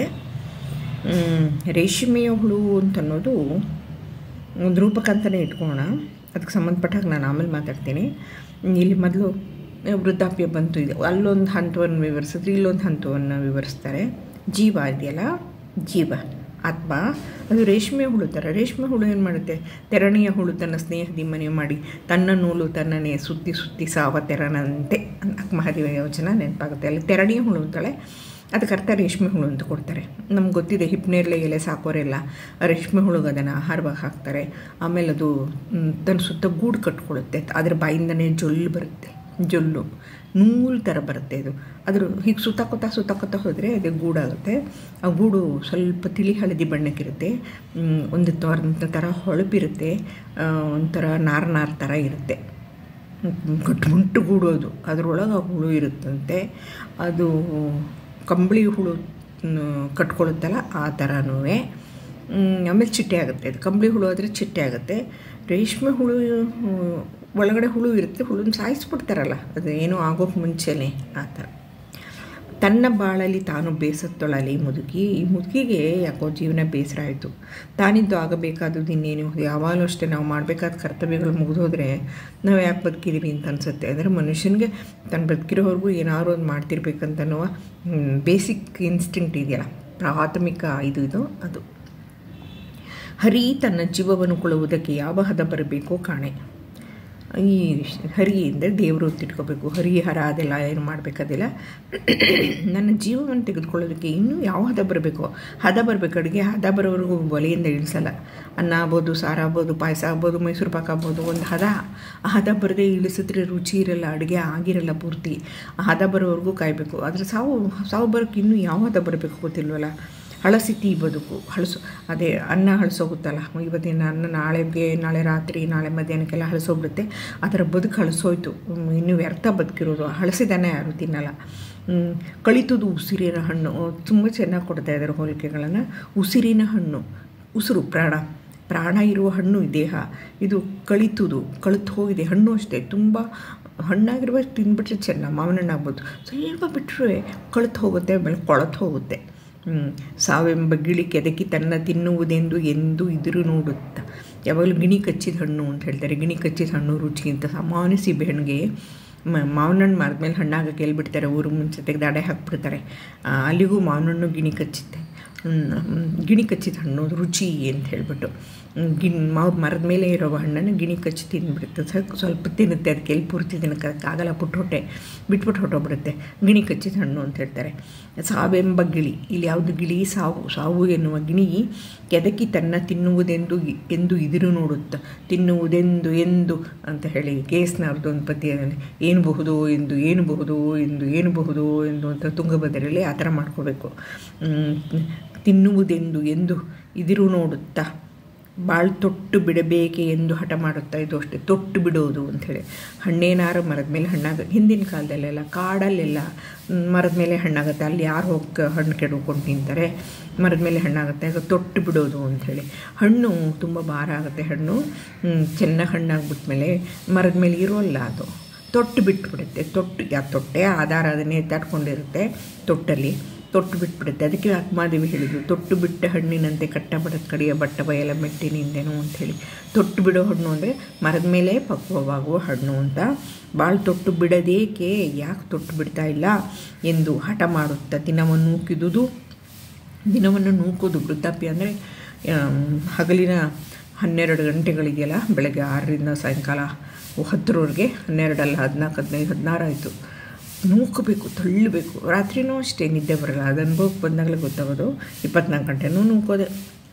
ರೇಷ್ಮೆಯ ಹುಳು ಅಂತನ್ನೋದು ಒಂದು ರೂಪಕ ಅಂತಲೇ ಇಟ್ಕೋಣ ಅದಕ್ಕೆ ಸಂಬಂಧಪಟ್ಟಾಗ ನಾನು ಆಮೇಲೆ ಮಾತಾಡ್ತೀನಿ ಇಲ್ಲಿ ಮೊದಲು ವೃದ್ಧಾಪ್ಯ ಬಂತು ಇದೆ ಅಲ್ಲೊಂದು ಹಂತವನ್ನು ವಿವರಿಸಿದ್ರೆ ಇಲ್ಲೊಂದು ಹಂತವನ್ನು ವಿವರಿಸ್ತಾರೆ ಜೀವ ಇದೆಯಲ್ಲ ಜೀವ ಆತ್ಮ ಅದು ರೇಷ್ಮೆ ಹುಳು ಥರ ರೇಷ್ಮೆ ಹುಳು ಏನು ಮಾಡುತ್ತೆ ತೆರಣಿಯ ಹುಳು ತನ್ನ ಸ್ನೇಹದಿ ಮನೆ ಮಾಡಿ ತನ್ನ ನೂಲು ತನ್ನನೇ ಸುತ್ತಿ ಸುತ್ತಿ ಸಾವ ತೆರನಂತೆ ಮಹಾದೇವ ಯೋಜನ ನೆನಪಾಗುತ್ತೆ ಅಲ್ಲಿ ತೆರಣಿಯ ಹುಳು ಅಂತಾಳೆ ಅದಕ್ಕೆ ಅರ್ಥ ರೇಷ್ಮೆ ಹುಳು ಅಂತ ಕೊಡ್ತಾರೆ ನಮ್ಗೆ ಗೊತ್ತಿದೆ ಹಿಪ್ನೇರ್ಲೆ ಎಲೆ ಸಾಕೋರೆಲ್ಲ ರೇಷ್ಮೆ ಹುಳುಗೆ ಅದನ್ನು ಆಹಾರವಾಗಿ ಹಾಕ್ತಾರೆ ಆಮೇಲೆ ಅದು ತನ್ನ ಸುತ್ತ ಗೂಡು ಕಟ್ಕೊಳ್ಳುತ್ತೆ ಅದ್ರ ಬಾಯಿಂದನೇ ಜೊಲ್ಲು ಬರುತ್ತೆ ಜೊಲ್ಲು ನೂಲು ಥರ ಬರುತ್ತೆ ಇದು ಅದ್ರ ಹೀಗೆ ಸುತ್ತಾಕೋತಾ ಸುತ್ತಾಕೋತಾ ಹೋದರೆ ಅದೇ ಗೂಡಾಗುತ್ತೆ ಆ ಗೂಡು ಸ್ವಲ್ಪ ತಿಳಿ ಹಳದಿ ಬಣ್ಣಕ್ಕಿರುತ್ತೆ ಒಂದು ತೋರ ಥರ ಹೊಳಪಿರುತ್ತೆ ಒಂಥರ ನಾರು ನಾರು ಥರ ಇರುತ್ತೆ ಗಟ್ಟುಮುಂಟು ಗೂಡು ಅದು ಅದರೊಳಗೆ ಆ ಹುಳು ಇರುತ್ತಂತೆ ಅದು ಕಂಬಳಿ ಹುಳು ಕಟ್ಕೊಳ್ಳುತ್ತಲ್ಲ ಆ ಥರನೂ ಆಮೇಲೆ ಚಿಟ್ಟೆ ಆಗುತ್ತೆ ಅದು ಕಂಬಳಿ ಹುಳು ಆದರೆ ಚಿಟ್ಟೆ ಆಗುತ್ತೆ ರೇಷ್ಮೆ ಹುಳು ಒಳಗಡೆ ಹುಳು ಇರುತ್ತೆ ಹುಳುನ ಸಾಯಿಸ್ಬಿಡ್ತಾರಲ್ಲ ಅದು ಏನೋ ಆಗೋಕ್ಕೆ ಮುಂಚೆನೇ ಆ ಥರ ತನ್ನ ಬಾಳಲ್ಲಿ ತಾನು ಬೇಸತ್ತೊಳಲಿ ಮುದುಕಿ ಈ ಮುದುಕಿಗೆ ಯಾಕೋ ಜೀವನ ಬೇಸರ ಆಯಿತು ತಾನಿದ್ದು ಆಗಬೇಕಾದದ್ದು ಇನ್ನೇನು ಯಾವಾಗಲೂ ಅಷ್ಟೇ ನಾವು ಮಾಡಬೇಕಾದ ಕರ್ತವ್ಯಗಳು ಮುಗಿದೋದ್ರೆ ನಾವು ಯಾಕೆ ಬದುಕಿದ್ದೀವಿ ಅಂತ ಅನಿಸುತ್ತೆ ಅಂದರೆ ಮನುಷ್ಯನಿಗೆ ತನ್ನ ಬದುಕಿರೋವರೆಗೂ ಏನಾದ್ರು ಒಂದು ಮಾಡ್ತಿರ್ಬೇಕಂತನೋ ಬೇಸಿಕ್ ಇನ್ಸ್ಟಿಂಕ್ಟ್ ಇದೆಯಲ್ಲ ಪ್ರಾಥಮಿಕ ಇದು ಇದು ಅದು ಹರಿ ತನ್ನ ಜೀವವನ್ನು ಕೊಡುವುದಕ್ಕೆ ಯಾವ ಹದ ಬರಬೇಕೋ ಕಾಣೆ ಈ ಹರಿ ಅಂದರೆ ದೇವರು ತಿಟ್ಕೋಬೇಕು ಹರಿ ಹರ ಅದೆಲ್ಲ ಏನು ಮಾಡಬೇಕಾದಿಲ್ಲ ನನ್ನ ಜೀವವನ್ನು ತೆಗೆದುಕೊಳ್ಳೋದಕ್ಕೆ ಇನ್ನೂ ಯಾವ ಹದ ಬರಬೇಕು ಹದ ಬರಬೇಕು ಅಡುಗೆ ಹದ ಬರೋವರೆಗೂ ಒಲೆಯಿಂದ ಇಳಿಸಲ್ಲ ಅನ್ನ ಆಗ್ಬೋದು ಸಾರು ಆಗ್ಬೋದು ಪಾಯಸ ಆಗ್ಬೋದು ಮೈಸೂರು ಪಾಕ ಆಗ್ಬೋದು ಒಂದು ಹದ ಆ ಹದ ಬರದೆ ಇಳಿಸಿದ್ರೆ ರುಚಿ ಇರಲ್ಲ ಅಡುಗೆ ಆಗಿರಲ್ಲ ಪೂರ್ತಿ ಆ ಹದ ಬರೋವರೆಗೂ ಕಾಯಬೇಕು ಆದರೆ ಸಾವು ಸಾವು ಬರೋಕ್ಕೆ ಇನ್ನೂ ಯಾವ ಹದ ಬರಬೇಕು ಗೊತ್ತಿಲ್ವಲ್ಲ ಹಳಸಿತಿ ಬದುಕು ಹಳಸು ಅದೇ ಅನ್ನ ಹಳಸೋಗುತ್ತಲ್ಲ ಇವತ್ತಿನ ಅನ್ನ ನಾಳೆಗೆ ನಾಳೆ ರಾತ್ರಿ ನಾಳೆ ಮಧ್ಯಾಹ್ನಕ್ಕೆಲ್ಲ ಹಳಸೋಗ್ಬಿಡುತ್ತೆ ಅದರ ಬದುಕು ಹಳಸೋಯ್ತು ಇನ್ನು ವ್ಯರ್ಥ ಬದುಕಿರೋದು ಹಳಸಿದಾನೆ ಯಾರು ತಿನ್ನಲ್ಲ ಕಳಿತುದು ಉಸಿರಿನ ಹಣ್ಣು ತುಂಬ ಚೆನ್ನಾಗಿ ಕೊಡ್ತಾ ಇದ್ದಾರೆ ಹೋಲಿಕೆಗಳನ್ನು ಉಸಿರಿನ ಹಣ್ಣು ಉಸಿರು ಪ್ರಾಣ ಪ್ರಾಣ ಇರುವ ಹಣ್ಣು ಈ ದೇಹ ಇದು ಕಳಿತುದು ಕಳಿತು ಹೋಗಿದೆ ಹಣ್ಣು ಅಷ್ಟೇ ತುಂಬ ಹಣ್ಣಾಗಿರುವ ತಿಂದ್ಬಿಟ್ರೆ ಚೆನ್ನ ಮಾವಿನ ಹಣ್ಣು ಆಗ್ಬೋದು ಸ್ವಲ್ಪ ಬಿಟ್ಟರೆ ಕಳಿತು ಹೋಗುತ್ತೆ ಆಮೇಲೆ ಕೊಳತು ಹೋಗುತ್ತೆ ಸಾವೆಂಬ ಗಿಳಿ ಕೆದಕಿ ತನ್ನ ತಿನ್ನುವುದೆಂದು ಎಂದು ಇದ್ರು ನೋಡುತ್ತಾ ಯಾವಾಗಲೂ ಗಿಣಿ ಕಚ್ಚಿದ ಹಣ್ಣು ಅಂತ ಹೇಳ್ತಾರೆ ಗಿಣಿ ಕಚ್ಚಿದ ಹಣ್ಣು ರುಚಿಗಿಂತ ಸಾಮಾನ್ಯ ಸೀಬೆಹಣ್ಣಿಗೆ ಮಾವಿನ ಹಣ್ಣು ಮರದ ಮೇಲೆ ಹಣ್ಣಾಗಕ್ಕೆ ಎಲ್ಲಿ ಬಿಡ್ತಾರೆ ಊರು ಮುಂಚೆ ತೆಗೆದು ಅಡೆ ಹಾಕ್ಬಿಡ್ತಾರೆ ಆ, ಅಲ್ಲಿಗೂ ಮಾವಿನ ಹಣ್ಣು ಗಿಣಿ ಕಚ್ಚುತ್ತೆ ಹ್ಮ್, ಗಿಣಿ ಕಚ್ಚಿದ ಹಣ್ಣು ರುಚಿ ಅಂತ ಹೇಳ್ಬಿಟ್ಟು ಹ್ಮ್, ಗಿಣ್ ಮಾವು ಮರದ ಮೇಲೆ ಇರೋ ಹಣ್ಣನ್ನು ಗಿಣಿ ಕಚ್ಚಿ ತಿಂದ್ಬಿಡುತ್ತೆ ಸ್ವಲ್ಪ ಸ್ವಲ್ಪ ತಿನ್ನುತ್ತೆ ಅದಕ್ಕೆ ಎಲ್ಲಿ ಪೂರ್ತಿ ತಿನ್ನೋಕ್ಕಾಗಲ್ಲ ಪುಟ್ಟು ಹೊಟ್ಟೆ ಬಿಟ್ಬಿಟ್ಟು ಹೊಟ್ಟೋಗ್ಬಿಡುತ್ತೆ ಗಿಣಿ ಕಚ್ಚಿದ ಹಣ್ಣು ಅಂತ ಹೇಳ್ತಾರೆ ಸಾವೆಂಬ ಗಿಳಿ ಇಲ್ಲಿ ಯಾವುದು ಗಿಳಿ ಸಾವು ಸಾವು ಎನ್ನುವ ಗಿಣಿ ಕೆದಕಿ ತನ್ನ ತಿನ್ನುವುದೆಂದು ಎಂದು ಇದಿರು ನೋಡುತ್ತ ತಿನ್ನುವುದೆಂದು ಎಂದು ಅಂತ ಹೇಳಿ ಕೇಸ್ನವ್ರದ್ದು ಒಂದು ಪದ್ಯದಲ್ಲಿ ಏನು ಬಹುದು ಎಂದು ಏನು ಬಹುದು ಎಂದು ಏನು ಬಹುದು ಎಂದು ಅಂತ ತುಂಗಭದ್ರೆಯಲ್ಲಿ ಆ ಥರ ಮಾಡ್ಕೋಬೇಕು ಹ್ಮ್, ತಿನ್ನುವುದೆಂದು ಎಂದು ಇದಿರು ನೋಡುತ್ತಾ ಬಾಳ್ ತೊಟ್ಟು ಬಿಡಬೇಕೆ ಎಂದು ಹಠ ಮಾಡುತ್ತಾ ಇದು ಅಷ್ಟೇ ತೊಟ್ಟು ಬಿಡೋದು ಅಂಥೇಳಿ ಹಣ್ಣೇನಾರು ಮರದ ಮೇಲೆ ಹಣ್ಣಾಗ ಹಿಂದಿನ ಕಾಲದಲ್ಲೆಲ್ಲ ಕಾಡಲ್ಲೆಲ್ಲ ಮ್, ಮರದ ಮೇಲೆ ಹಣ್ಣಾಗುತ್ತೆ ಅಲ್ಲಿ ಯಾರು ಹೋಗಿ ಹಣ್ಣು ಕೆಡ್ಕೊಂಡು ತಿಂತಾರೆ ಮರದ ಮೇಲೆ ಹಣ್ಣಾಗುತ್ತೆ ಆಗ ತೊಟ್ಟು ಬಿಡೋದು ಅಂಥೇಳಿ ಹಣ್ಣು ತುಂಬ ಭಾರ ಆಗುತ್ತೆ ಹಣ್ಣು ಮ್, ಚೆನ್ನಾಗಿ ಹಣ್ಣಾಗ್ಬಿಟ್ಮೇಲೆ ಮರದ ಮೇಲೆ ಇರೋಲ್ಲ ಅದು ತೊಟ್ಟು ಬಿಟ್ಬಿಡುತ್ತೆ ತೊಟ್ಟು ಯಾ ತೊಟ್ಟೆ ಆಧಾರ ಅದನ್ನೇ ತಟ್ಕೊಂಡಿರುತ್ತೆ ತೊಟ್ಟಲ್ಲಿ ತೊಟ್ಟು ಬಿಟ್ಬಿಡುತ್ತೆ ಅದಕ್ಕೆ ಆತ್ಮಾದೇವಿ ಹೇಳಿದ್ರು ತೊಟ್ಟು ಬಿಟ್ಟ ಹಣ್ಣಿನಂತೆ ಕಟ್ಟ ಬಡದ ಕಡೆಯ ಬಟ್ಟ ಬಯಲ ಮೆಟ್ಟಿನಿಂದೆನು ಅಂಥೇಳಿ ತೊಟ್ಟು ಬಿಡೋ ಹಣ್ಣು ಅಂದರೆ ಮರದ ಮೇಲೆ ಪಕ್ವವಾಗುವ ಹಣ್ಣು ಅಂತ ಭಾಳ ತೊಟ್ಟು ಬಿಡದೇಕೆ ಯಾಕೆ ತೊಟ್ಟು ಬಿಡ್ತಾ ಇಲ್ಲ ಎಂದು ಹಠ ಮಾಡುತ್ತಾ ದಿನವನ್ನು ನೂಕಿದುದು ದಿನವನ್ನು ನೂಕೋದು ವೃದ್ಧಾಪ್ಯ ಅಂದರೆ ಹಗಲಿನ ಹನ್ನೆರಡು ಗಂಟೆಗಳಿದೆಯಲ್ಲ ಬೆಳಗ್ಗೆ ಆರರಿಂದ ಸಾಯಂಕಾಲ ಹತ್ತರವರೆಗೆ ಹನ್ನೆರಡಲ್ಲ ಹದಿನಾಲ್ಕು ಹದಿನೈದು ಹದಿನಾರು ಆಯಿತು ನೂಕಬೇಕು ತಳ್ಳಬೇಕು ರಾತ್ರಿನೂ ಅಷ್ಟೇ ನಿದ್ದೆ ಬರಲ್ಲ ಅದು ಅನುಭವಕ್ಕೆ ಬಂದಾಗಲೇ ಗೊತ್ತಾಗೋದು ಇಪ್ಪತ್ನಾಲ್ಕು ಗಂಟೆನೂ ನೂಕೋದೆ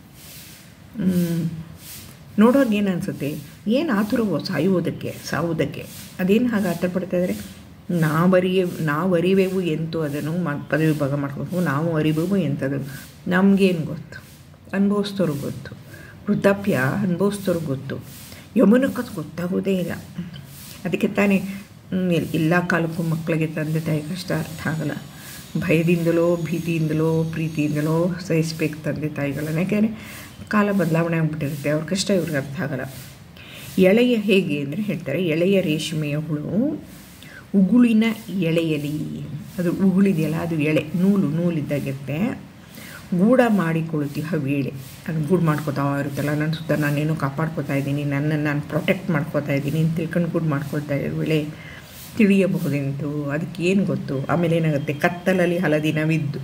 ನೋಡೋವಾಗ ಏನು ಅನಿಸುತ್ತೆ ಏನು ಆತುರವೋ ಸಾಯುವುದಕ್ಕೆ ಸಾವುದಕ್ಕೆ ಅದೇನು ಹಾಗೆ ಆತರ ಪಡ್ತಾ ಇದ್ದಾರೆ ನಾವರಿಯ ನಾವು ಅರಿವೆವು ಎಂತು ಅದನ್ನು ಮ ಪದವಿ ಭಾಗ ಮಾಡ್ಕೋಬೇಕು ನಾವು ಅರಿವೆವು ಎಂಥದ್ದು ನಮಗೇನು ಗೊತ್ತು ಅನುಭವಿಸ್ತವ್ರಿಗೆ ಗೊತ್ತು ವೃದ್ಧಾಪ್ಯ ಅನುಭವಿಸ್ತವ್ರಿಗೆ ಗೊತ್ತು ಯಮುನಕ್ಕದು ಗೊತ್ತಾಗೋದೇ ಇಲ್ಲ ಅದಕ್ಕೆ ತಾನೇ ಹ್ಮ್, ಎಲ್- ಎಲ್ಲ ಕಾಲಕ್ಕೂ ಮಕ್ಕಳಿಗೆ ತಂದೆ ತಾಯಿ ಕಷ್ಟ ಅರ್ಥ ಆಗಲ್ಲ ಭಯದಿಂದಲೋ ಭೀತಿಯಿಂದಲೋ ಪ್ರೀತಿಯಿಂದಲೋ ಸಹಿಸ್ಬೇಕು ತಂದೆ ತಾಯಿಗಳನ್ನ ಯಾಕೆಂದರೆ ಕಾಲ ಬದಲಾವಣೆ ಆಗಿಬಿಟ್ಟಿರುತ್ತೆ ಅವ್ರ ಕಷ್ಟ ಇವ್ರಿಗೆ ಅರ್ಥ ಆಗಲ್ಲ ಎಳೆಯ ಹೇಗೆ ಅಂದರೆ ಹೇಳ್ತಾರೆ ಎಳೆಯ ರೇಷ್ಮೆಯ ಹುಳು ಉಗುಳಿನ ಎಳೆಯಲಿ ಅದು ಉಗುಳಿದೆಯಲ್ಲ ಅದು ಎಳೆ ನೂಲು ನೂಲಿದ್ದಾಗಿರುತ್ತೆ ಗೂಢ ಮಾಡಿಕೊಳ್ಳುತ್ತೀಹ ವೇಳೆ ಅದು ಗೂಡು ಮಾಡ್ಕೋತಾ ಇರುತ್ತಲ್ಲ ನನ್ನ ಸುತ್ತ ನಾನೇನೋ ಕಾಪಾಡ್ಕೋತಾ ಇದ್ದೀನಿ ನನ್ನನ್ನು ನಾನು ಪ್ರೊಟೆಕ್ಟ್ ಮಾಡ್ಕೋತಾ ಇದ್ದೀನಿ ಅಂತ ತಿಳ್ಕೊಂಡು ಗೂಡು ಮಾಡ್ಕೊಳ್ತಾ ಇರೋ ವೇಳೆ ತಿಳಿಯಬಹುದೆಂತು ಅದಕ್ಕೆ ಏನು ಗೊತ್ತು ಆಮೇಲೆ ಏನಾಗುತ್ತೆ ಕತ್ತಲಲ್ಲಿ ಹಲದಿನವಿದ್ದು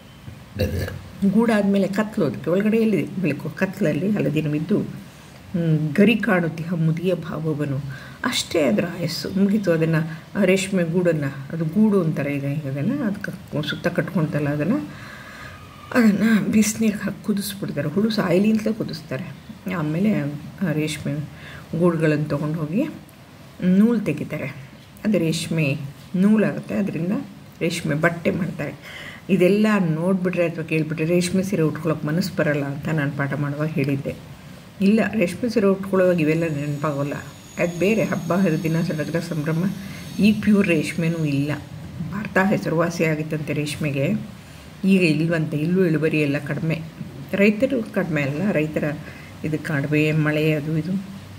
ಗೂಡಾದಮೇಲೆ ಕತ್ಲು ಅದಕ್ಕೆ ಒಳಗಡೆ ಎಲ್ಲಿ ಬೆಳಕು ಕತ್ಲಲ್ಲಿ ಹಲದಿನವಿದ್ದು ಹ್ಮ್, ಗರಿ ಕಾಣುತ್ತೀಹ ಮುದಿಯ ಭಾವವನು ಅಷ್ಟೇ ಅದರ ಆಯಸ್ಸು ಮುಗೀತು ಅದನ್ನು ರೇಷ್ಮೆ ಗೂಡನ್ನು ಅದು ಗೂಡು ಅಂತಾರೆ ಈಗ ಈಗ ಅದನ್ನು ಅದಕ್ಕೆ ಸುತ್ತ ಕಟ್ಕೊಳ್ತಲ್ಲ ಅದನ್ನು ಅದನ್ನು ಬಿಸಿನೀರಿಗೆ ಹಾಕಿ ಕುದಿಸ್ಬಿಡ್ತಾರೆ ಹುಳು ಸಾಯಲಿ ಅಂತಲೇ ಕುದಿಸ್ತಾರೆ ಆಮೇಲೆ ಆ ರೇಷ್ಮೆ ಗೂಡುಗಳನ್ನು ತೊಗೊಂಡು ಹೋಗಿ ನೂಲು ತೆಗಿತಾರೆ ಅದು ರೇಷ್ಮೆ ನೂಲಾಗುತ್ತೆ ಅದರಿಂದ ರೇಷ್ಮೆ ಬಟ್ಟೆ ಮಾಡ್ತಾರೆ ಇದೆಲ್ಲ ನೋಡಿಬಿಟ್ರೆ ಅಥವಾ ಕೇಳಿಬಿಟ್ರೆ ರೇಷ್ಮೆ ಸೀರೆ ಉಟ್ಕೊಳ್ಳೋಕೆ ಮನಸ್ಸು ಬರಲ್ಲ ಅಂತ ನಾನು ಪಾಠ ಮಾಡುವಾಗ ಹೇಳಿದ್ದೆ ಇಲ್ಲ ರೇಷ್ಮೆ ಸೀರೆ ಉಟ್ಕೊಳ್ಳೋವಾಗ ಇವೆಲ್ಲ ನೆನಪಾಗೋಲ್ಲ ಅದು ಬೇರೆ ಹಬ್ಬ ಹರಿದಿನ ಸಡಗರ ಸಂಭ್ರಮ ಈಗ ಪ್ಯೂರ್ ರೇಷ್ಮೆನೂ ಇಲ್ಲ ಭಾರತ ಹೆಸರುವಾಸಿ ಆಗಿತ್ತಂತೆ ರೇಷ್ಮೆಗೆ ಈಗ ಇಲ್ವಂತೆ ಇಲ್ಲೂ ಇಳುವರಿ ಎಲ್ಲ ಕಡಿಮೆ ರೈತರು ಕಡಿಮೆ ಅಲ್ಲ ರೈತರ ಇದು ಕಡಿಮೆ ಮಳೆ ಅದು ಇದು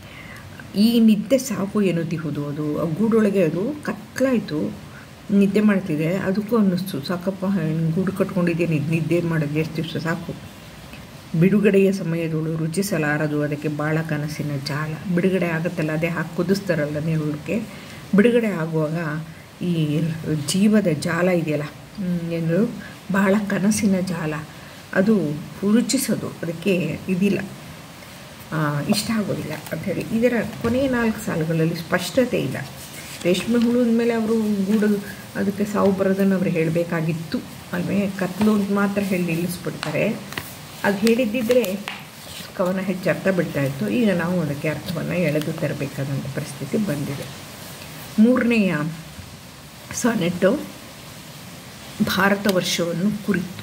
ಈ ನಿದ್ದೆ ಸಾಕು ಎನ್ನುತ್ತಿಹುದು ಅದು ಆ ಗೂಡೊಳಗೆ ಅದು ಕತ್ಲಾಯಿತು ನಿದ್ದೆ ಮಾಡ್ತಿದೆ ಅದಕ್ಕೂ ಅನ್ನಿಸ್ತು ಸಾಕಪ್ಪ ಇನ್ನು ಗೂಡು ಕಟ್ಕೊಂಡಿದ್ದೇನೆ ಇದು ನಿದ್ದೆ ಮಾಡೋದು ಎಷ್ಟು ದಿವಸ ಸಾಕು ಬಿಡುಗಡೆಯ ಸಮಯದಳು ರುಚಿಸಲಾರದು ಅದಕ್ಕೆ ಭಾಳ ಕನಸಿನ ಜಾಲ ಬಿಡುಗಡೆ ಆಗುತ್ತಲ್ಲ ಅದೇ ಹಾಕಿ ಕುದಿಸ್ತಾರಲ್ಲ ನೀರುಳಕ್ಕೆ ಬಿಡುಗಡೆ ಆಗುವಾಗ ಈ ಜೀವದ ಜಾಲ ಇದೆಯಲ್ಲ ಹ್ಮ್, ಏನು ಬಹಳ ಕನಸಿನ ಜಾಲ ಅದು ರುಚಿಸೋದು ಅದಕ್ಕೆ ಇದಿಲ್ಲ ಆ, ಇಷ್ಟ ಆಗೋದಿಲ್ಲ ಅಂಥೇಳಿ ಇದರ ಕೊನೆಯ ನಾಲ್ಕು ಸಾಲುಗಳಲ್ಲಿ ಸ್ಪಷ್ಟತೆ ಇಲ್ಲ ರೇಷ್ಮೆ ಹುಳುದ ಮೇಲೆ ಅವರು ಗೂಡು ಅದಕ್ಕೆ ಸಾವು ಬರೋದನ್ನು ಅವರು ಹೇಳಬೇಕಾಗಿತ್ತು ಅಲ್ವೇ ಕತ್ಲು ಅಂತ ಮಾತ್ರ ಹೇಳಿ ನಿಲ್ಲಿಸ್ಬಿಡ್ತಾರೆ ಅದು ಹೇಳಿದ್ದಿದ್ರೆ ಕವನ ಹೆಚ್ಚು ಅರ್ಥ ಬಿಡ್ತಾ ಇತ್ತು ಈಗ ನಾವು ಅದಕ್ಕೆ ಅರ್ಥವನ್ನು ಎಳೆದು ತರಬೇಕಾದಂಥ ಪರಿಸ್ಥಿತಿ ಬಂದಿದೆ ಮೂರನೆಯ ಸಾನೆಟ್ಟು ಭಾರತ ವರ್ಷವನ್ನು ಕುರಿತು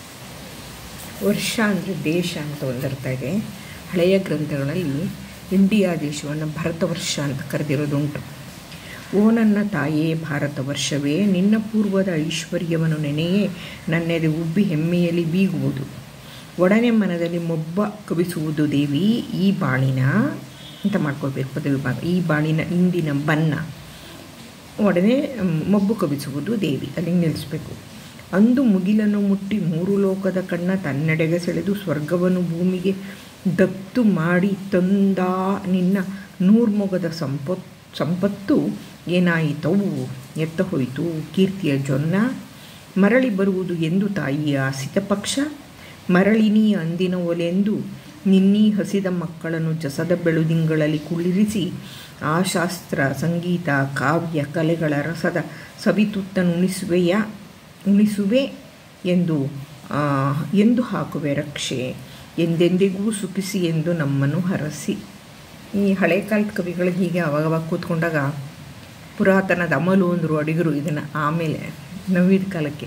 ವರ್ಷ ಅಂದರೆ ದೇಶ ಅಂತ ಒಂದರ್ಥ ಇದೆ ಹಳೆಯ ಗ್ರಂಥಗಳಲ್ಲಿ ಇಂಡಿಯಾ ದೇಶವನ್ನು ಭಾರತ ವರ್ಷ ಅಂತ ಕರೆದಿರೋದುಂಟು ಓ ನನ್ನ ತಾಯೇ ಭಾರತ ವರ್ಷವೇ ನಿನ್ನ ಪೂರ್ವದ ಐಶ್ವರ್ಯವನ್ನು ನೆನೆಯೇ ನನ್ನೆದೆ ಉಬ್ಬಿ ಹೆಮ್ಮೆಯಲ್ಲಿ ಬೀಗುವುದು ಒಡನೆ ಮನದಲ್ಲಿ ಮೊಬ್ಬ ಕವಿಸುವುದು ದೇವಿ ಈ ಬಾಳಿನ ಅಂತ ಮಾಡ್ಕೊಳ್ಬೇಕು ಪದವಿ ಭಾಗ ಈ ಬಾಳಿನ ಇಂದಿನ ಬನ್ನ ಒಡನೆ ಮ್, ಮೊಬ್ಬು ಕವಿಸುವುದು ದೇವಿ ಅಲ್ಲಿಗೆ ನಿಲ್ಲಿಸ್ಬೇಕು ಅಂದು ಮುಗಿಲನ್ನು ಮುಟ್ಟಿ ಮೂರು ಲೋಕದ ಕಣ್ಣ ತನ್ನೆಡೆಗೆ ಸೆಳೆದು ಸ್ವರ್ಗವನ್ನು ಭೂಮಿಗೆ ದತ್ತು ಮಾಡಿ ತಂದ ನಿನ್ನ ನೂರ್ಮೊಗದ ಸಂಪತ್ ಸಂಪತ್ತು ಏನಾಯಿತವು ಎತ್ತ ಹೋಯಿತು ಕೀರ್ತಿಯ ಜೊನ್ನ ಮರಳಿ ಬರುವುದು ಎಂದು ತಾಯಿಯ ಸಿತಪಕ್ಷ ಮರಳಿನಿ ಅಂದಿನ ಒಲೆಂದು ನಿನ್ನೀ ಹಸಿದ ಮಕ್ಕಳನ್ನು ಜಸದ ಬೆಳುದಿಂಗಳಲ್ಲಿ ಕುಳ್ಳಿರಿಸಿ ಆ ಶಾಸ್ತ್ರ ಸಂಗೀತ ಕಾವ್ಯ ಕಲೆಗಳ ರಸದ ಸವಿತುತ್ತನುಣಿಸುವೆಯ ಉಣಿಸುವೆ ಎಂದು ಎಂದು ಹಾಕುವೆ ರಕ್ಷೆ ಎಂದೆಂದಿಗೂ ಸುಖಿಸಿ ಎಂದು ನಮ್ಮನ್ನು ಹರಸಿ ಈ ಹಳೆ ಕಾಲದ ಕವಿಗಳಿಗೆ ಹೀಗೆ ಅವಾಗವಾಗ ಕೂತ್ಕೊಂಡಾಗ ಪುರಾತನದ ಅಮಲು ಅಂದರು ಅಡಿಗರು ಇದನ್ನು ಆಮೇಲೆ ನವೀನ ಕಾಲಕ್ಕೆ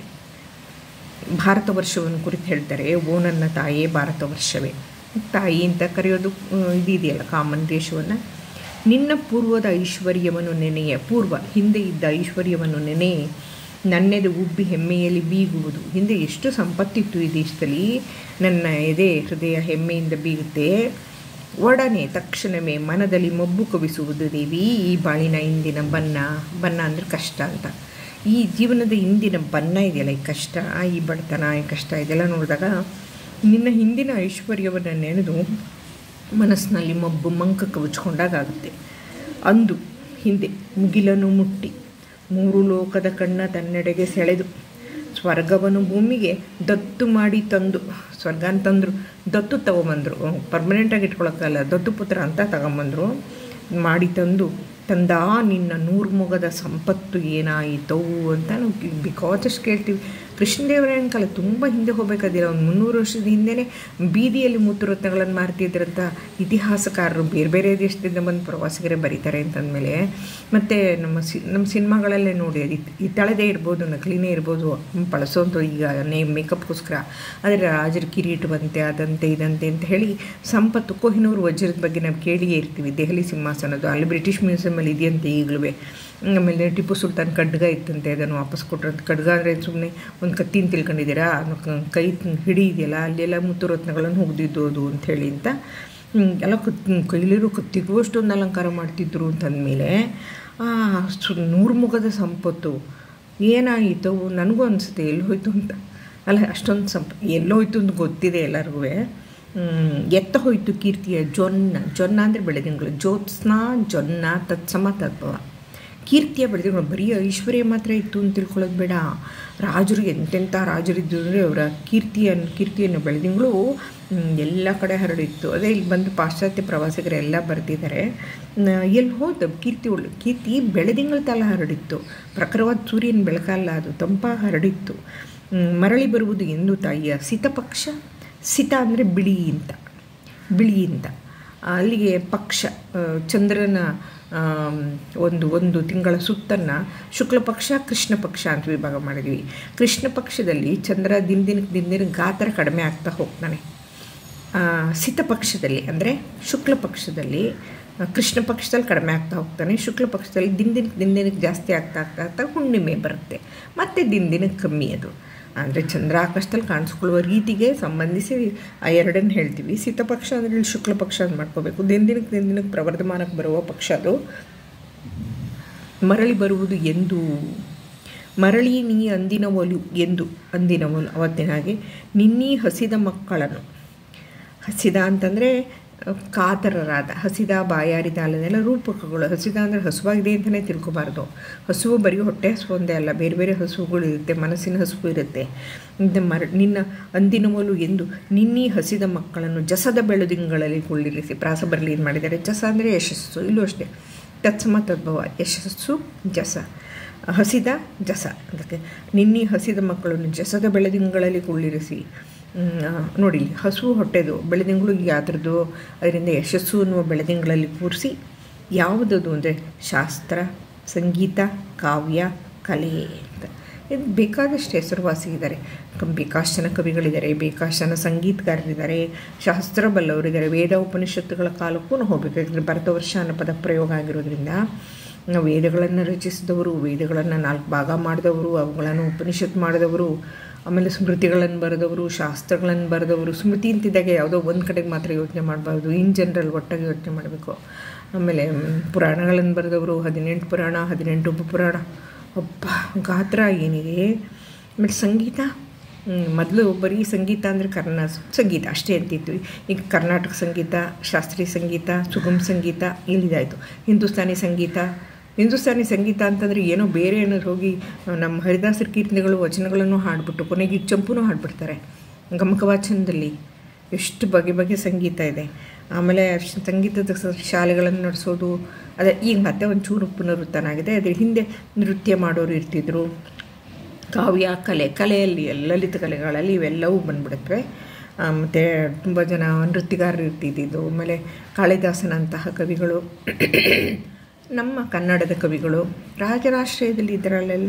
ಭಾರತ ವರ್ಷವನ್ನು ಕುರಿತು ಹೇಳ್ತಾರೆ ಓ ನನ್ನ ತಾಯೇ ಭಾರತ ವರ್ಷವೇ ತಾಯಿ ಅಂತ ಕರೆಯೋದು ಇದೆಯಲ್ಲ ಕಾಮನ್ ದೇಶವನ್ನು ನಿನ್ನ ಪೂರ್ವದ ಐಶ್ವರ್ಯವನ್ನು ನೆನೆಯ ಪೂರ್ವ ಹಿಂದೆ ಇದ್ದ ಐಶ್ವರ್ಯವನ್ನು ನೆನೆಯೇ ನನ್ನೆದೆ ಉಬ್ಬಿ ಹೆಮ್ಮೆಯಲ್ಲಿ ಬೀಗುವುದು ಹಿಂದೆ ಎಷ್ಟು ಸಂಪತ್ತಿತ್ತು ಈ ದೇಶದಲ್ಲಿ ನನ್ನ ಎದೆ ಹೃದಯ ಹೆಮ್ಮೆಯಿಂದ ಬೀಗುತ್ತೆ ಒಡನೆ ತಕ್ಷಣವೇ ಮನದಲ್ಲಿ ಮಬ್ಬು ಕವಿಸುವುದು ದೇವಿ ಈ ಬಾಳಿನ ಇಂದಿನ ಬನ್ನ ಬನ್ನ ಅಂದರೆ ಕಷ್ಟ ಅಂತ ಈ ಜೀವನದ ಇಂದಿನ ಬನ್ನ ಇದೆಯಲ್ಲ ಈ ಕಷ್ಟ ಈ ಬಡತನ ಈ ಕಷ್ಟ ಇದೆಲ್ಲ ನೋಡಿದಾಗ ನಿನ್ನ ಹಿಂದಿನ ಐಶ್ವರ್ಯವನ್ನು ನೆನೆದು ಮನಸ್ಸಿನಲ್ಲಿ ಮಬ್ಬು ಮಂಕ ಕವಚ್ಕೊಂಡಾಗುತ್ತೆ ಅಂದು ಹಿಂದೆ ಮುಗಿಲನ್ನು ಮುಟ್ಟಿ ಮೂರು ಲೋಕದ ಕಣ್ಣ ತನ್ನೆಡೆಗೆ ಸೆಳೆದು ಸ್ವರ್ಗವನ್ನು ಭೂಮಿಗೆ ದತ್ತು ಮಾಡಿ ತಂದು ಸ್ವರ್ಗ ಅಂತಂದರು ದತ್ತು ತಗೊಂಬಂದರು ಪರ್ಮನೆಂಟಾಗಿ ಇಟ್ಕೊಳಕ್ಕಲ್ಲ ದತ್ತು ಪುತ್ರ ಅಂತ ತಗೊಂಬಂದರು ಮಾಡಿ ತಂದು ತಂದ ನಿನ್ನ ನೂರು ಮೊಗದ ಸಂಪತ್ತು ಏನಾಯಿತವು ಅಂತ ನಾವು ಬಿಕಾಸ್ ಕೇಳ್ತೀವಿ ಕೃಷ್ಣದೇವರಾಯನ ಕಾಲ ತುಂಬ ಹಿಂದೆ ಹೋಗಬೇಕಾದಿಲ್ಲ ಒಂದು ಮುನ್ನೂರು ವರ್ಷದ ಹಿಂದೆಯೇ ಬೀದಿಯಲ್ಲಿ ಮೂತ್ರರತ್ನಗಳನ್ನು ಮಾರ್ತಿದ್ರಂತ ಇತಿಹಾಸಕಾರರು ಬೇರೆ ಬೇರೆ ದೇಶದಿಂದ ಬಂದು ಪ್ರವಾಸಿಗರೇ ಬರೀತಾರೆ ಅಂತಂದಮೇಲೆ ಮತ್ತು ನಮ್ಮ ಸಿ ನಮ್ಮ ಸಿನಿಮಾಗಳಲ್ಲೇ ನೋಡಿ ಅದು ಈ ತಳದೇ ಇರ್ಬೋದು ನಕಲಿನೇ ಇರ್ಬೋದು ಬಳಸೋಂಥ ಈಗ ನೇ ಮೇಕಪ್ಗೋಸ್ಕರ ಆದರೆ ರಾಜರ ಕಿರೀಟವಂತೆ ಅದಂತೆ ಇದಂತೆ ಅಂತ ಹೇಳಿ ಸಂಪತ್ತು ಕೊಹಿನೂರು ವಜ್ರದ ಬಗ್ಗೆ ನಾವು ಕೇಳಿಯೇ ಇರ್ತೀವಿ ದೆಹಲಿ ಸಿಂಹಾಸನದು ಅಲ್ಲಿ ಬ್ರಿಟಿಷ್ ಮ್ಯೂಸಿಯಮಲ್ಲಿ ಇದೆಯಂತೆ ಈಗಲೂ ಆಮೇಲೆ ಟಿಪ್ಪು ಸುಲ್ತಾನ್ ಖಡ್ಗ ಇತ್ತಂತೆ ಅದನ್ನು ವಾಪಸ್ ಕೊಟ್ರಂತ ಖಡ್ಗ ಅಂದರೆ ಸುಮ್ಮನೆ ಒಂದು ಕತ್ತಿನ ತಿಳ್ಕೊಂಡಿದ್ದೀರಾ ಕೈ ಹಿಡಿ ಇದೆಯಲ್ಲ ಅಲ್ಲೆಲ್ಲ ಮುತ್ತುರತ್ನಗಳನ್ನು ಹೋಗ್ದಿದ್ದು ಅದು ಅಂಥೇಳಿ ಅಂತ ಎಲ್ಲ ಕತ್ ಕೈಲಿರೋ ಕತ್ತಿಗೂ ಅಷ್ಟೊಂದು ಅಲಂಕಾರ ಮಾಡ್ತಿದ್ರು ಅಂತಂದಮೇಲೆ ಸು ನೂರು ಮುಖದ ಸಂಪತ್ತು ಏನಾಯಿತು ನನಗೂ ಅನಿಸುತ್ತೆ ಎಲ್ಲಿ ಹೋಯ್ತು ಅಂತ ಅಲ್ಲ ಅಷ್ಟೊಂದು ಸಂಪ ಎಲ್ಲೋಯ್ತು ಅಂತ ಗೊತ್ತಿದೆ ಎಲ್ಲರಿಗೂ ಎತ್ತ ಹೋಯ್ತು ಕೀರ್ತಿಯ ಜೊನ್ನ ಜೊನ್ನ ಅಂದರೆ ಬೆಳೆದಿಂಗಳು ಜ್ಯೋತ್ಸ್ನಾ ಜೊನ್ನ ತತ್ಸಮ ತತ್ವ ಕೀರ್ತಿಯ ಬೆಳೆದಿಂಗಳು ಬರೀ ಐಶ್ವರ್ಯ ಮಾತ್ರ ಇತ್ತು ಅಂತ ತಿಳ್ಕೊಳ್ಳೋದು ಬೇಡ ರಾಜರು ಎಂತೆಂಥ ರಾಜರಿದ್ದು ಅಂದರೆ ಅವರ ಕೀರ್ತಿಯನ್ನು ಕೀರ್ತಿಯನ್ನು ಬೆಳೆದಿಂಗಳು ಎಲ್ಲ ಕಡೆ ಹರಡಿತ್ತು ಅದೇ ಇಲ್ಲಿ ಬಂದು ಪಾಶ್ಚಾತ್ಯ ಪ್ರವಾಸಿಗರೆಲ್ಲ ಬರ್ತಿದ್ದಾರೆ ಎಲ್ಲಿ ಹೋದ ಕೀರ್ತಿ ಒಳ್ಳೆ ಕೀರ್ತಿ ಬೆಳೆದಿಂಗಳ ತಲ ಹರಡಿತ್ತು ಪ್ರಖರವಾದ ಸೂರ್ಯನ ಬೆಳಕಲ್ಲ ಅದು ತಂಪಾಗಿ ಹರಡಿತ್ತು ಮರಳಿ ಬರುವುದು ಎಂದು ತಾಯಿಯ ಸಿತಪಕ್ಷ ಸಿತ ಅಂದರೆ ಬಿಳಿ ಅಂತ ಬಿಳಿ ಅಂತ ಅಲ್ಲಿಗೆ ಪಕ್ಷ ಚಂದ್ರನ ಒಂದು ಒಂದು ತಿಂಗಳ ಸುತ್ತನ್ನು ಶುಕ್ಲ ಪಕ್ಷ ಕೃಷ್ಣ ಪಕ್ಷ ಅಂತ ವಿಭಾಗ ಮಾಡಿದ್ವಿ ಕೃಷ್ಣ ಪಕ್ಷದಲ್ಲಿ ಚಂದ್ರ ದಿನ ದಿನಕ್ಕೆ ದಿನ ದಿನಕ್ಕೆ ಗಾತ್ರ ಕಡಿಮೆ ಆಗ್ತಾ ಹೋಗ್ತಾನೆ ಸಿತ ಪಕ್ಷದಲ್ಲಿ ಅಂದರೆ ಶುಕ್ಲ ಪಕ್ಷದಲ್ಲಿ ಕೃಷ್ಣ ಪಕ್ಷದಲ್ಲಿ ಕಡಿಮೆ ಆಗ್ತಾ ಹೋಗ್ತಾನೆ ಶುಕ್ಲ ಪಕ್ಷದಲ್ಲಿ ದಿನ ದಿನಕ್ಕೆ ದಿನ ದಿನಕ್ಕೆ ಜಾಸ್ತಿ ಆಗ್ತಾ ಆಗ್ತಾ ಆಗ್ತಾ ಹುಣ್ಣಿಮೆ ಬರುತ್ತೆ ಮತ್ತು ದಿನ ದಿನಕ್ಕೆ ಕಮ್ಮಿ ಅದು ಅಂದರೆ ಚಂದ್ರ ಆಕಾಶದಲ್ಲಿ ಕಾಣಿಸ್ಕೊಳ್ಳುವ ರೀತಿಗೆ ಸಂಬಂಧಿಸಿ ಆ ಎರಡನ್ನು ಹೇಳ್ತೀವಿ ಸಿತಪಕ್ಷ ಅಂದರೆ ಇಲ್ಲಿ ಶುಕ್ಲ ಪಕ್ಷ ಅಂತ ಮಾಡ್ಕೋಬೇಕು ದಿನ ದಿನಕ್ಕೆ ದಿನ ದಿನಕ್ಕೆ ಪ್ರವರ್ಧಮಾನಕ್ಕೆ ಬರುವ ಪಕ್ಷ ಅದು ಮರಳಿ ಬರುವುದು ಎಂದು ಮರಳಿ ನೀ ಅಂದಿನ ಒಲು ಎಂದು ಅಂದಿನ ಒಲು ಅವತ್ತಿನ ಹಾಗೆ ನಿನ್ನೀ ಹಸಿದ ಮಕ್ಕಳನ್ನು ಹಸಿದ ಅಂತಂದರೆ ಕಾತರರಾದ ಹಸಿದ ಬಾಯಾರಿದ ಅಲ್ಲದೆಲ್ಲ ರೂಪಕಗಳು ಹಸಿದ ಅಂದರೆ ಹಸುವಾಗಿದೆ ಅಂತಲೇ ತಿಳ್ಕೊಬಾರ್ದು ಹಸುವು ಬರೀ ಹೊಟ್ಟೆ ಹಸು ಒಂದೇ ಅಲ್ಲ ಬೇರೆ ಬೇರೆ ಹಸುಗಳು ಇರುತ್ತೆ ಮನಸ್ಸಿನ ಹಸುವು ಇರುತ್ತೆ ಮರ ನಿನ್ನ ಅಂದಿನ ಮೊಲು ಎಂದು ನಿನ್ನೀ ಹಸಿದ ಮಕ್ಕಳನ್ನು ಜಸದ ಬೆಳದಿಂಗಳಲ್ಲಿ ಕುಳ್ಳಿರಿಸಿ ಪ್ರಾಸ ಬರಲಿ ಏನು ಮಾಡಿದ್ದಾರೆ ಜಸ ಅಂದರೆ ಯಶಸ್ಸು ಇಲ್ಲೂ ಅಷ್ಟೇ ತತ್ಸಮ ತದ್ಭವ ಯಶಸ್ಸು ಜಸ ಹಸಿದ ಜಸ ಅದಕ್ಕೆ ನಿನ್ನೀ ಹಸಿದ ಮಕ್ಕಳನ್ನು ಜಸದ ಬೆಳದಿಂಗಳಲ್ಲಿ ಕುಳ್ಳಿರಿಸಿ ನೋಡಿ ಹಸು ಹೊಟ್ಟೆದು ಬೆಳೆದಿಂಗಳು ಯಾವ್ದ್ರದ್ದು ಅದರಿಂದ ಯಶಸ್ಸು ಅನ್ನುವ ಬೆಳೆದಿಂಗಳಲ್ಲಿ ಕೂರಿಸಿ ಯಾವುದದು ಅಂದರೆ ಶಾಸ್ತ್ರ ಸಂಗೀತ ಕಾವ್ಯ ಕಲೆ ಅಂತ ಇದು ಬೇಕಾದಷ್ಟು ಹೆಸರುವಾಸಿ ಇದ್ದಾರೆ ಬೇಕಾಷ್ಟು ಜನ ಕವಿಗಳಿದ್ದಾರೆ ಬೇಕಾಷ್ಟು ಜನ ಸಂಗೀತಗಾರರಿದ್ದಾರೆ ಶಾಸ್ತ್ರ ಬಲ್ಲವರಿದ್ದಾರೆ ವೇದ ಉಪನಿಷತ್ತುಗಳ ಕಾಲಕ್ಕೂ ನಾವು ಹೋಗಬೇಕಾದ್ರೆ ಭರತ ವರ್ಷ ಅನ್ನೋ ಪದ ಪ್ರಯೋಗ ಆಗಿರೋದ್ರಿಂದ ವೇದಗಳನ್ನು ರಚಿಸಿದವರು ವೇದಗಳನ್ನು ನಾಲ್ಕು ಭಾಗ ಮಾಡಿದವರು ಅವುಗಳನ್ನು ಉಪನಿಷತ್ ಮಾಡಿದವರು ಆಮೇಲೆ ಸ್ಮೃತಿಗಳನ್ನು ಬರೆದವರು ಶಾಸ್ತ್ರಗಳನ್ನು ಬರೆದವರು ಸ್ಮೃತಿ ಅಂತಿದ್ದಾಗ ಯಾವುದೋ ಒಂದು ಕಡೆಗೆ ಮಾತ್ರ ಯೋಚನೆ ಮಾಡಬಾರ್ದು ಇನ್ ಜನರಲ್ ಒಟ್ಟಾಗಿ ಯೋಚನೆ ಮಾಡಬೇಕು ಆಮೇಲೆ ಪುರಾಣಗಳನ್ನು ಬರೆದವರು ಹದಿನೆಂಟು ಪುರಾಣ ಹದಿನೆಂಟು ಉಪಪುರಾಣ ಒಬ್ಬ ಗಾತ್ರ ಏನಿದೆ ಆಮೇಲೆ ಸಂಗೀತ ಮೊದಲು ಬರೀ ಸಂಗೀತ ಅಂದರೆ ಕರ್ನಾ ಸಂಗೀತ ಅಷ್ಟೇ ಅಂತಿದ್ವಿ ಈಗ ಕರ್ನಾಟಕ ಸಂಗೀತ ಶಾಸ್ತ್ರೀಯ ಸಂಗೀತ ಸುಗಮ ಸಂಗೀತ ಇಲ್ಲಿದಾಯಿತು ಹಿಂದೂಸ್ತಾನಿ ಸಂಗೀತ ಹಿಂದೂಸ್ತಾನಿ ಸಂಗೀತ ಅಂತಂದರೆ ಏನೋ ಬೇರೆ ಏನಾದ್ರು ಹೋಗಿ ನಮ್ಮ ಹರಿದಾಸರ ಕೀರ್ತನೆಗಳು ವಚನಗಳನ್ನು ಹಾಡ್ಬಿಟ್ಟು ಕೊನೆಗೆ ಈಗ ಚಂಪುನೂ ಹಾಡ್ಬಿಡ್ತಾರೆ ಗಮಕವಾಚನದಲ್ಲಿ ಎಷ್ಟು ಬಗೆ ಬಗೆ ಸಂಗೀತ ಇದೆ ಆಮೇಲೆ ಶ- ಸಂಗೀತದ ಸ- ಶಾಲೆಗಳನ್ನು ನಡೆಸೋದು ಅದೇ ಈಗ ಮತ್ತೆ ಒಂಚೂರು ಪುನರುತ್ಥಾನ ಆಗಿದೆ ಅದ್ರ ಹಿಂದೆ ನೃತ್ಯ ಮಾಡೋರು ಇರ್ತಿದ್ರು ಕಾವ್ಯ ಕಲೆ ಕಲೆಯಲ್ಲಿ ಲಲಿತ ಕಲೆಗಳಲ್ಲಿ ಇವೆಲ್ಲವೂ ಬಂದ್ಬಿಡುತ್ತವೆ ಮತ್ತು ತುಂಬ ಜನ ನೃತ್ಯಗಾರರು ಇರ್ತಿದ್ದಿದ್ದು ಆಮೇಲೆ ಕಾಳಿದಾಸನಂತಹ ಕವಿಗಳು ನಮ್ಮ ಕನ್ನಡದ ಕವಿಗಳು ರಾಜರಾಶ್ರಯದಲ್ಲಿ ಇದರಲ್ಲೆಲ್ಲ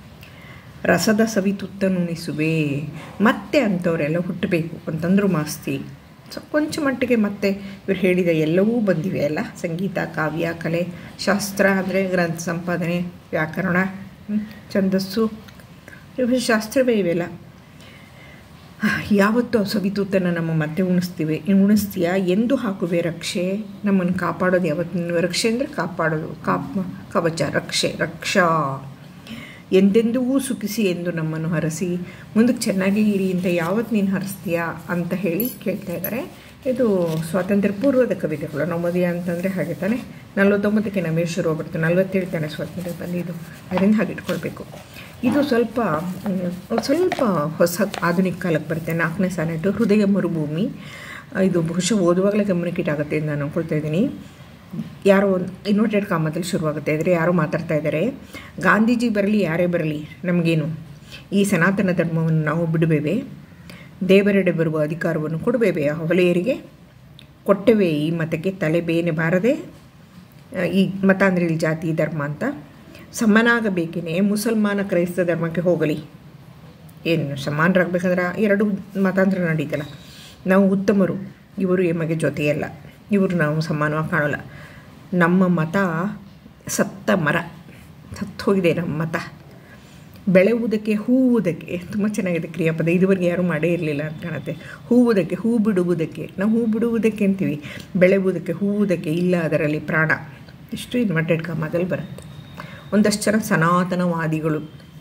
ರಸದ ಸವಿತುತ್ತನುಣಿಸುವೆ ಮತ್ತೆ ಅಂಥವರೆಲ್ಲ ಹುಟ್ಟಬೇಕು ಅಂತಂದ್ರು ಮಾಸ್ತಿ ಸೊ ಕೊಂಚ ಮಟ್ಟಿಗೆ ಮತ್ತೆ ಇವ್ರು ಹೇಳಿದ ಎಲ್ಲವೂ ಬಂದಿವೆ ಅಲ್ಲ ಸಂಗೀತ ಕಾವ್ಯ ಕಲೆ ಶಾಸ್ತ್ರ ಅಂದರೆ ಗ್ರಂಥ ಸಂಪಾದನೆ ವ್ಯಾಕರಣ ಹ್ಮ್, ಛಂದಸ್ಸು ಇವು ಶಾಸ್ತ್ರವೇ ಇವೆಲ್ಲ ಯಾವತ್ತೂ ಆ ಸವಿತೂತನ ನಮ್ಮ ಮತ್ತೆ ಉಣಿಸ್ತೀವಿ ಉಣಿಸ್ತೀಯ ಎಂದು ಹಾಕುವೆ ರಕ್ಷೆ ನಮ್ಮನ್ನು ಕಾಪಾಡೋದು ಯಾವತ್ತು ರಕ್ಷೆ ಅಂದರೆ ಕಾಪಾಡೋದು ಕಾಪ್ ಕವಚ ರಕ್ಷೆ ರಕ್ಷಾ ಎಂದೆಂದಿಗೂ ಸುಖಿಸಿ ಎಂದು ನಮ್ಮನ್ನು ಹರಸಿ ಮುಂದಕ್ಕೆ ಚೆನ್ನಾಗಿ ಇರಿ ಅಂತ ಯಾವತ್ತು ನೀನು ಹರಿಸ್ತೀಯಾ ಅಂತ ಹೇಳಿ ಕೇಳ್ತಾ ಇದ್ದಾರೆ ಇದು ಸ್ವಾತಂತ್ರ್ಯ ಪೂರ್ವದ ಕವಿತೆಗಳು ನವೋದಯ ಅಂತಂದರೆ ಹಾಗೆ ತಾನೆ ನಲ್ವತ್ತೊಂಬತ್ತಕ್ಕೆ ನಮಗೆ ಶುರು ಆಗ್ಬಿಡ್ತು ನಲ್ವತ್ತೇಳು ತಾನೆ ಸ್ವಾತಂತ್ರ್ಯ ಬಂದಿದ್ದು ಅದರಿಂದ ಹಾಗೆ ಇಟ್ಕೊಳ್ಬೇಕು ಇದು ಸ್ವಲ್ಪ ಮ್, ಸ್ವಲ್ಪ ಹೊಸ ಆಧುನಿಕ ಕಾಲಕ್ಕೆ ಬರುತ್ತೆ ನಾಲ್ಕನೇ ಸಾನೆಟು ಹೃದಯ ಮರುಭೂಮಿ ಇದು ಬಹುಶಃ ಓದುವಾಗಲೇ ಕಮ್ಯುನಿಕೇಟ್ ಆಗುತ್ತೆ ಅಂತ ನಾನು ಅನ್ಕೊಳ್ತಾ ಇದ್ದೀನಿ ಯಾರೋ ಒಂದು ಇನ್ವರ್ಟೆಡ್ ಕಾಮದಲ್ಲಿ ಶುರುವಾಗುತ್ತೆ ಇದ್ರೆ ಯಾರೋ ಮಾತಾಡ್ತಾ ಇದ್ದಾರೆ ಗಾಂಧೀಜಿ ಬರಲಿ ಯಾರೇ ಬರಲಿ ನಮಗೇನು ಈ ಸನಾತನ ಧರ್ಮವನ್ನು ನಾವು ಬಿಡಬೇವೆ ದೇವರೆಡೆ ಬರುವ ಅಧಿಕಾರವನ್ನು ಕೊಡಬೇವೆ ಆ ಹೊಲೆಯರಿಗೆ ಕೊಟ್ಟವೆ ಈ ಮತಕ್ಕೆ ತಲೆ ಬೇನೆ ಬಾರದೆ ಆ, ಈ ಮತ ಅಂದರೆ ಇಲ್ಲಿ ಜಾತಿ ಧರ್ಮ ಅಂತ ಸಮನಾಗಬೇಕೇನೆ ಮುಸಲ್ಮಾನ ಕ್ರೈಸ್ತ ಧರ್ಮಕ್ಕೆ ಹೋಗಲಿ ಏನು ಸಮಾನರಾಗಬೇಕಾದ್ರೆ ಎರಡು ಮತಾಂತರ ನಡೀತಲ್ಲ ನಾವು ಉತ್ತಮರು ಇವರು ಎಮಗೆ ಜೊತೆಯಲ್ಲ ಇವರು ನಾವು ಸಮಾನವಾಗಿ ಕಾಣೋಲ್ಲ ನಮ್ಮ ಮತ ಸತ್ತ ಮರ ಸತ್ತು ಹೋಗಿದೆ ನಮ್ಮ ಮತ ಬೆಳೆಯುವುದಕ್ಕೆ ಹೂವುದಕ್ಕೆ ತುಂಬ ಚೆನ್ನಾಗಿದೆ ಕ್ರಿಯಾಪದ ಇದುವರೆಗೆ ಯಾರೂ ಮಾಡೇ ಇರಲಿಲ್ಲ ಅಂತ ಕಾಣುತ್ತೆ ಹೂವುದಕ್ಕೆ ಹೂ ಬಿಡುವುದಕ್ಕೆ ನಾವು ಹೂ ಬಿಡುವುದಕ್ಕೆ ಅಂತೀವಿ ಬೆಳೆಯುವುದಕ್ಕೆ ಹೂವುದಕ್ಕೆ ಇಲ್ಲ ಅದರಲ್ಲಿ ಪ್ರಾಣ ಇಷ್ಟು ಇನ್ವರ್ಟೆಡ್ ಕಾಮದಲ್ಲಿ ಬರುತ್ತೆ ಒಂದಷ್ಟು ಜನ ಸನಾತನವಾದಿಗಳು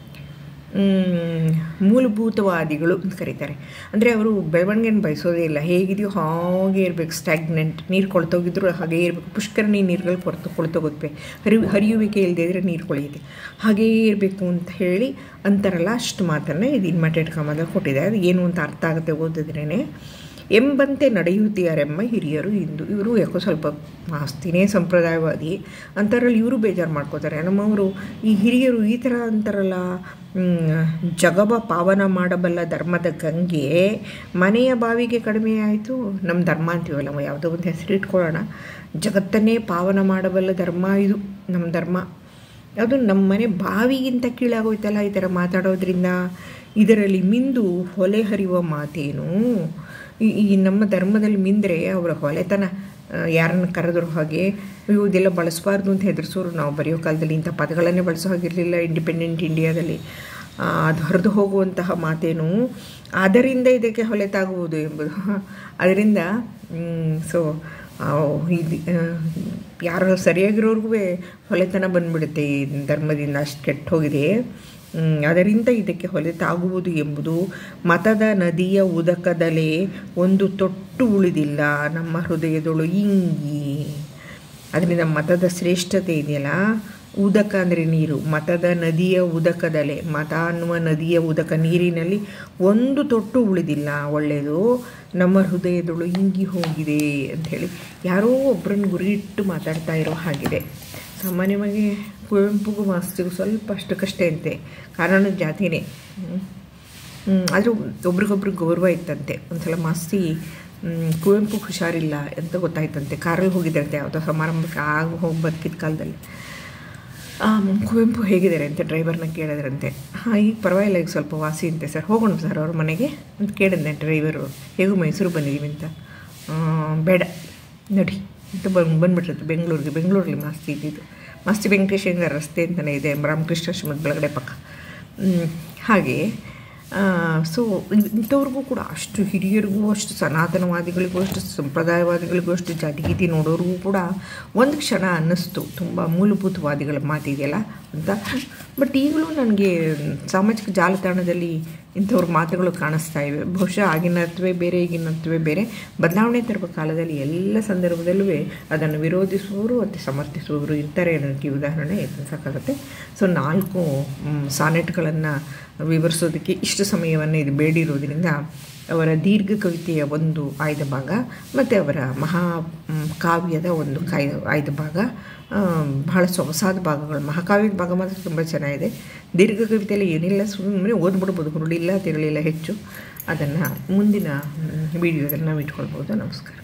ಮ್, ಮೂಲಭೂತವಾದಿಗಳು ಅಂತ ಕರೀತಾರೆ ಅಂದರೆ ಅವರು ಬೆಳವಣಿಗೆಯನ್ನು ಬಯಸೋದೇ ಇಲ್ಲ ಹೇಗಿದೆಯೋ ಹಾಗೆ ಇರಬೇಕು ಸ್ಟ್ಯಾಗ್ನೆಂಟ್ ನೀರು ಕೊಳ್ತೋಗಿದ್ರು ಹಾಗೇ ಇರಬೇಕು ಪುಷ್ಕರಣಿ ನೀರುಗಳು ಕೊರತು ಕೊಳ್ತೋಗುತ್ತೆ ಹರಿವು ಹರಿಯುವಿಕೆ ಇಲ್ಲದೆ ಇದ್ದರೆ ನೀರು ಕೊಳೆಯುತ್ತೆ ಹಾಗೇ ಇರಬೇಕು ಅಂತ ಹೇಳಿ ಅಂತಾರಲ್ಲ ಅಷ್ಟು ಮಾತನ್ನು ಇದು ಇನ್ಮಟೆಡ್ ಕಾಮದಲ್ಲಿ ಕೊಟ್ಟಿದೆ ಅದು ಏನು ಅಂತ ಅರ್ಥ ಆಗುತ್ತೆ ಓದಿದ್ರೇ ಎಂಬಂತೆ ನಡೆಯುತ್ತೀಯಾರೆಮ್ಮ ಹಿರಿಯರು ಇಂದು ಇವರು ಯಾಕೋ ಸ್ವಲ್ಪ ಆಸ್ತಿನೇ ಸಂಪ್ರದಾಯವಾದಿ ಅಂಥದ್ರಲ್ಲಿ ಇವರು ಬೇಜಾರು ಮಾಡ್ಕೋತಾರೆ ನಮ್ಮವರು ಈ ಹಿರಿಯರು ಈ ಥರ ಅಂತಾರಲ್ಲ ಮ್, ಜಗವ ಪಾವನ ಮಾಡಬಲ್ಲ ಧರ್ಮದ ಗಂಗೆ ಮನೆಯ ಬಾವಿಗೆ ಕಡಿಮೆ ಆಯಿತು ನಮ್ಮ ಧರ್ಮ ಅಂತೀವಲ್ಲ ನಾವು ಯಾವುದೋ ಒಂದು ಹೆಸರು ಇಟ್ಕೊಳ್ಳೋಣ ಜಗತ್ತನ್ನೇ ಪಾವನ ಮಾಡಬಲ್ಲ ಧರ್ಮ ಇದು ನಮ್ಮ ಧರ್ಮ ಅದು ನಮ್ಮ ಮನೆ ಬಾವಿಗಿಂತ ಕೀಳಾಗೋಯ್ತಲ್ಲ ಈ ಥರ ಮಾತಾಡೋದ್ರಿಂದ ಇದರಲ್ಲಿ ಮಿಂದು ಹೊಲೆ ಹರಿಯುವ ಮಾತೇನು ಈ ಈ ನಮ್ಮ ಧರ್ಮದಲ್ಲಿ ಮಿಂದರೆ ಅವರ ಹೊಲೆತನ ಆ, ಯಾರನ್ನು ಕರೆದ್ರು ಹಾಗೆ ಅಯ್ಯೋ ಇದೆಲ್ಲ ಬಳಸಬಾರ್ದು ಅಂತ ಹೆದರ್ಸೋರು ನಾವು ಬರೆಯೋ ಕಾಲದಲ್ಲಿ ಇಂಥ ಪದಗಳನ್ನೇ ಬಳಸೋ ಹಾಗಿರಲಿಲ್ಲ ಇಂಡಿಪೆಂಡೆಂಟ್ ಇಂಡಿಯಾದಲ್ಲಿ ಆ, ಅದು ಹರಿದು ಹೋಗುವಂತಹ ಮಾತೇನು ಅದರಿಂದ ಇದಕ್ಕೆ ಹೊಲೆತಾಗುವುದು ಎಂಬುದು ಅದರಿಂದ ಸೊ ಇದು ಯಾರು ಸರಿಯಾಗಿರೋರ್ಗೂ ಹೊಲೆತನ ಬಂದ್ಬಿಡುತ್ತೆ ಈ ಧರ್ಮದಿಂದ ಅಷ್ಟು ಕೆಟ್ಟು ಹೋಗಿದೆ ಹ್ಮ್, ಅದರಿಂದ ಇದಕ್ಕೆ ಹೊಲೆತಾಗುವುದು ಎಂಬುದು ಮತದ ನದಿಯ ಉದಕದಲೇ ಒಂದು ತೊಟ್ಟು ಉಳಿದಿಲ್ಲ ನಮ್ಮ ಹೃದಯದೊಳು ಇಂಗಿ ಅದರಿಂದ ಮತದ ಶ್ರೇಷ್ಠತೆ ಇದೆಯಲ್ಲ ಉದಕ ಅಂದರೆ ನೀರು ಮತದ ನದಿಯ ಉದಕದಲೆ ಮತ ಅನ್ನುವ ನದಿಯ ಉದಕ ನೀರಿನಲ್ಲಿ ಒಂದು ತೊಟ್ಟು ಉಳಿದಿಲ್ಲ ಒಳ್ಳೆಯದು ನಮ್ಮ ಹೃದಯದೊಳು ಇಂಗಿ ಹೋಗಿದೆ ಅಂಥೇಳಿ ಯಾರೋ ಒಬ್ಬರನ್ನು ಗುರಿಯಿಟ್ಟು ಮಾತಾಡ್ತಾ ಇರೋ ಹಾಗಿದೆ ಸಾಮಾನ್ಯವಾಗಿ ಕುವೆಂಪುಗೂ ಮಾಸ್ತಿಗೂ ಸ್ವಲ್ಪ ಅಷ್ಟಕ್ಕಷ್ಟೇ ಅಂತೆ ಕಾರಣ ಜಾತಿನೇ ಆದರೂ ಒಬ್ರಿಗೊಬ್ರಿಗೆ ಗೌರವ ಇತ್ತಂತೆ ಒಂದ್ಸಲ ಮಾಸ್ತಿ ಮ್, ಕುವೆಂಪು ಹುಷಾರಿಲ್ಲ ಅಂತ ಗೊತ್ತಾಯ್ತಂತೆ ಕಾರಲ್ಲಿ ಹೋಗಿದ್ರಂತೆ ಯಾವುದೋ ಸಮಾರಂಭಕ್ಕೆ ಆಗ ಹೋಗಿ ಬದುಕಿದ ಕಾಲದಲ್ಲಿ ಆ, ಕುವೆಂಪು ಹೇಗಿದ್ದಾರೆ ಅಂತ ಡ್ರೈವರ್ನ ಕೇಳಿದ್ರಂತೆ ಹಾಂ ಈಗ ಪರವಾಗಿಲ್ಲ ಈಗ ಸ್ವಲ್ಪ ವಾಸಿ ಅಂತೆ ಸರ್ ಹೋಗೋಣ ಸರ್ ಅವ್ರ ಮನೆಗೆ ಅಂತ ಕೇಳಿದ್ದೆ ಡ್ರೈವರು ಹೇಗೂ ಮೈಸೂರು ಬಂದಿದ್ದೀವಿ ಅಂತ ಆ, ಬೇಡ ನಡಿ ಅಂತ ಬಂದು ಬಂದ್ಬಿಟ್ಟಿರುತ್ತೆ ಬೆಂಗಳೂರಿಗೆ ಬೆಂಗಳೂರಲ್ಲಿ ಮಾಸ್ತಿ ಇದ್ದಿದ್ದು ಮಾಸ್ತಿ ವೆಂಕಟೇಶ್ವರ ರಸ್ತೆ ಅಂತಲೇ ಇದೆ ರಾಮಕೃಷ್ಣಾಶ್ರಮದ ಬೆಳಗಡೆ ಪಕ್ಕ ಹ್ಮ್, ಹಾಗೆ ಸೊ ಇಂಥವ್ರಿಗೂ ಕೂಡ ಅಷ್ಟು ಹಿರಿಯರಿಗೂ ಅಷ್ಟು ಸನಾತನವಾದಿಗಳಿಗೂ ಅಷ್ಟು ಸಂಪ್ರದಾಯವಾದಿಗಳಿಗೂ ಅಷ್ಟು ಜಾತಿಗೀತಿ ನೋಡೋರಿಗೂ ಕೂಡ ಒಂದು ಕ್ಷಣ ಅನ್ನಿಸ್ತು ತುಂಬ ಮೂಲಭೂತವಾದಿಗಳ ಮಾತಿದೆಯಲ್ಲ ಅಂತ ಬಟ್ ಈಗಲೂ ನನಗೆ ಸಾಮಾಜಿಕ ಜಾಲತಾಣದಲ್ಲಿ ಇಂಥವ್ರ ಮಾತುಗಳು ಕಾಣಿಸ್ತಾ ಇವೆ ಬಹುಶಃ ಆಗಿನ ಅರ್ಥವೇ ಬೇರೆ ಈಗಿನ ಅರ್ಥವೇ ಬೇರೆ ಬದಲಾವಣೆ ತರುವ ಕಾಲದಲ್ಲಿ ಎಲ್ಲ ಸಂದರ್ಭದಲ್ಲೂ ಅದನ್ನು ವಿರೋಧಿಸುವವರು ಮತ್ತು ಸಮರ್ಥಿಸುವವರು ಇರ್ತಾರೆ ಅನ್ನೋದಕ್ಕೆ ಉದಾಹರಣೆ ಸಾಕಾಗುತ್ತೆ ಸೊ ನಾಲ್ಕು ಸಾನೆಟ್ಗಳನ್ನು ವಿವರಿಸೋದಕ್ಕೆ ಇಷ್ಟು ಸಮಯವನ್ನು ಇದು ಬೇಡಿರೋದ್ರಿಂದ ಅವರ ದೀರ್ಘ ಕವಿತೆಯ ಒಂದು ಆಯ್ದ ಭಾಗ ಮತ್ತು ಅವರ ಮಹಾ ಕಾವ್ಯದ ಒಂದು ಕಾಯ್ದ ಆಯ್ದ ಭಾಗ ಬಹಳ ಸೊಗಸಾದ ಭಾಗಗಳು ಮಹಾಕಾವ್ಯದ ಭಾಗ ಮಾತ್ರ ತುಂಬ ಚೆನ್ನಾಗಿದೆ ದೀರ್ಘ ಕವಿತೆಯಲ್ಲಿ ಏನಿಲ್ಲ ಸುಮ್ಮನೆ ಓದ್ಬಿಡ್ಬೋದು ಹುರುಳಿಲ್ಲ ತಿರುಳಿಲ್ಲ ಹೆಚ್ಚು ಅದನ್ನು ಮುಂದಿನ ವೀಡಿಯೋದಲ್ಲಿ ನಾವು ಇಟ್ಕೊಳ್ಬೋದು ನಮಸ್ಕಾರ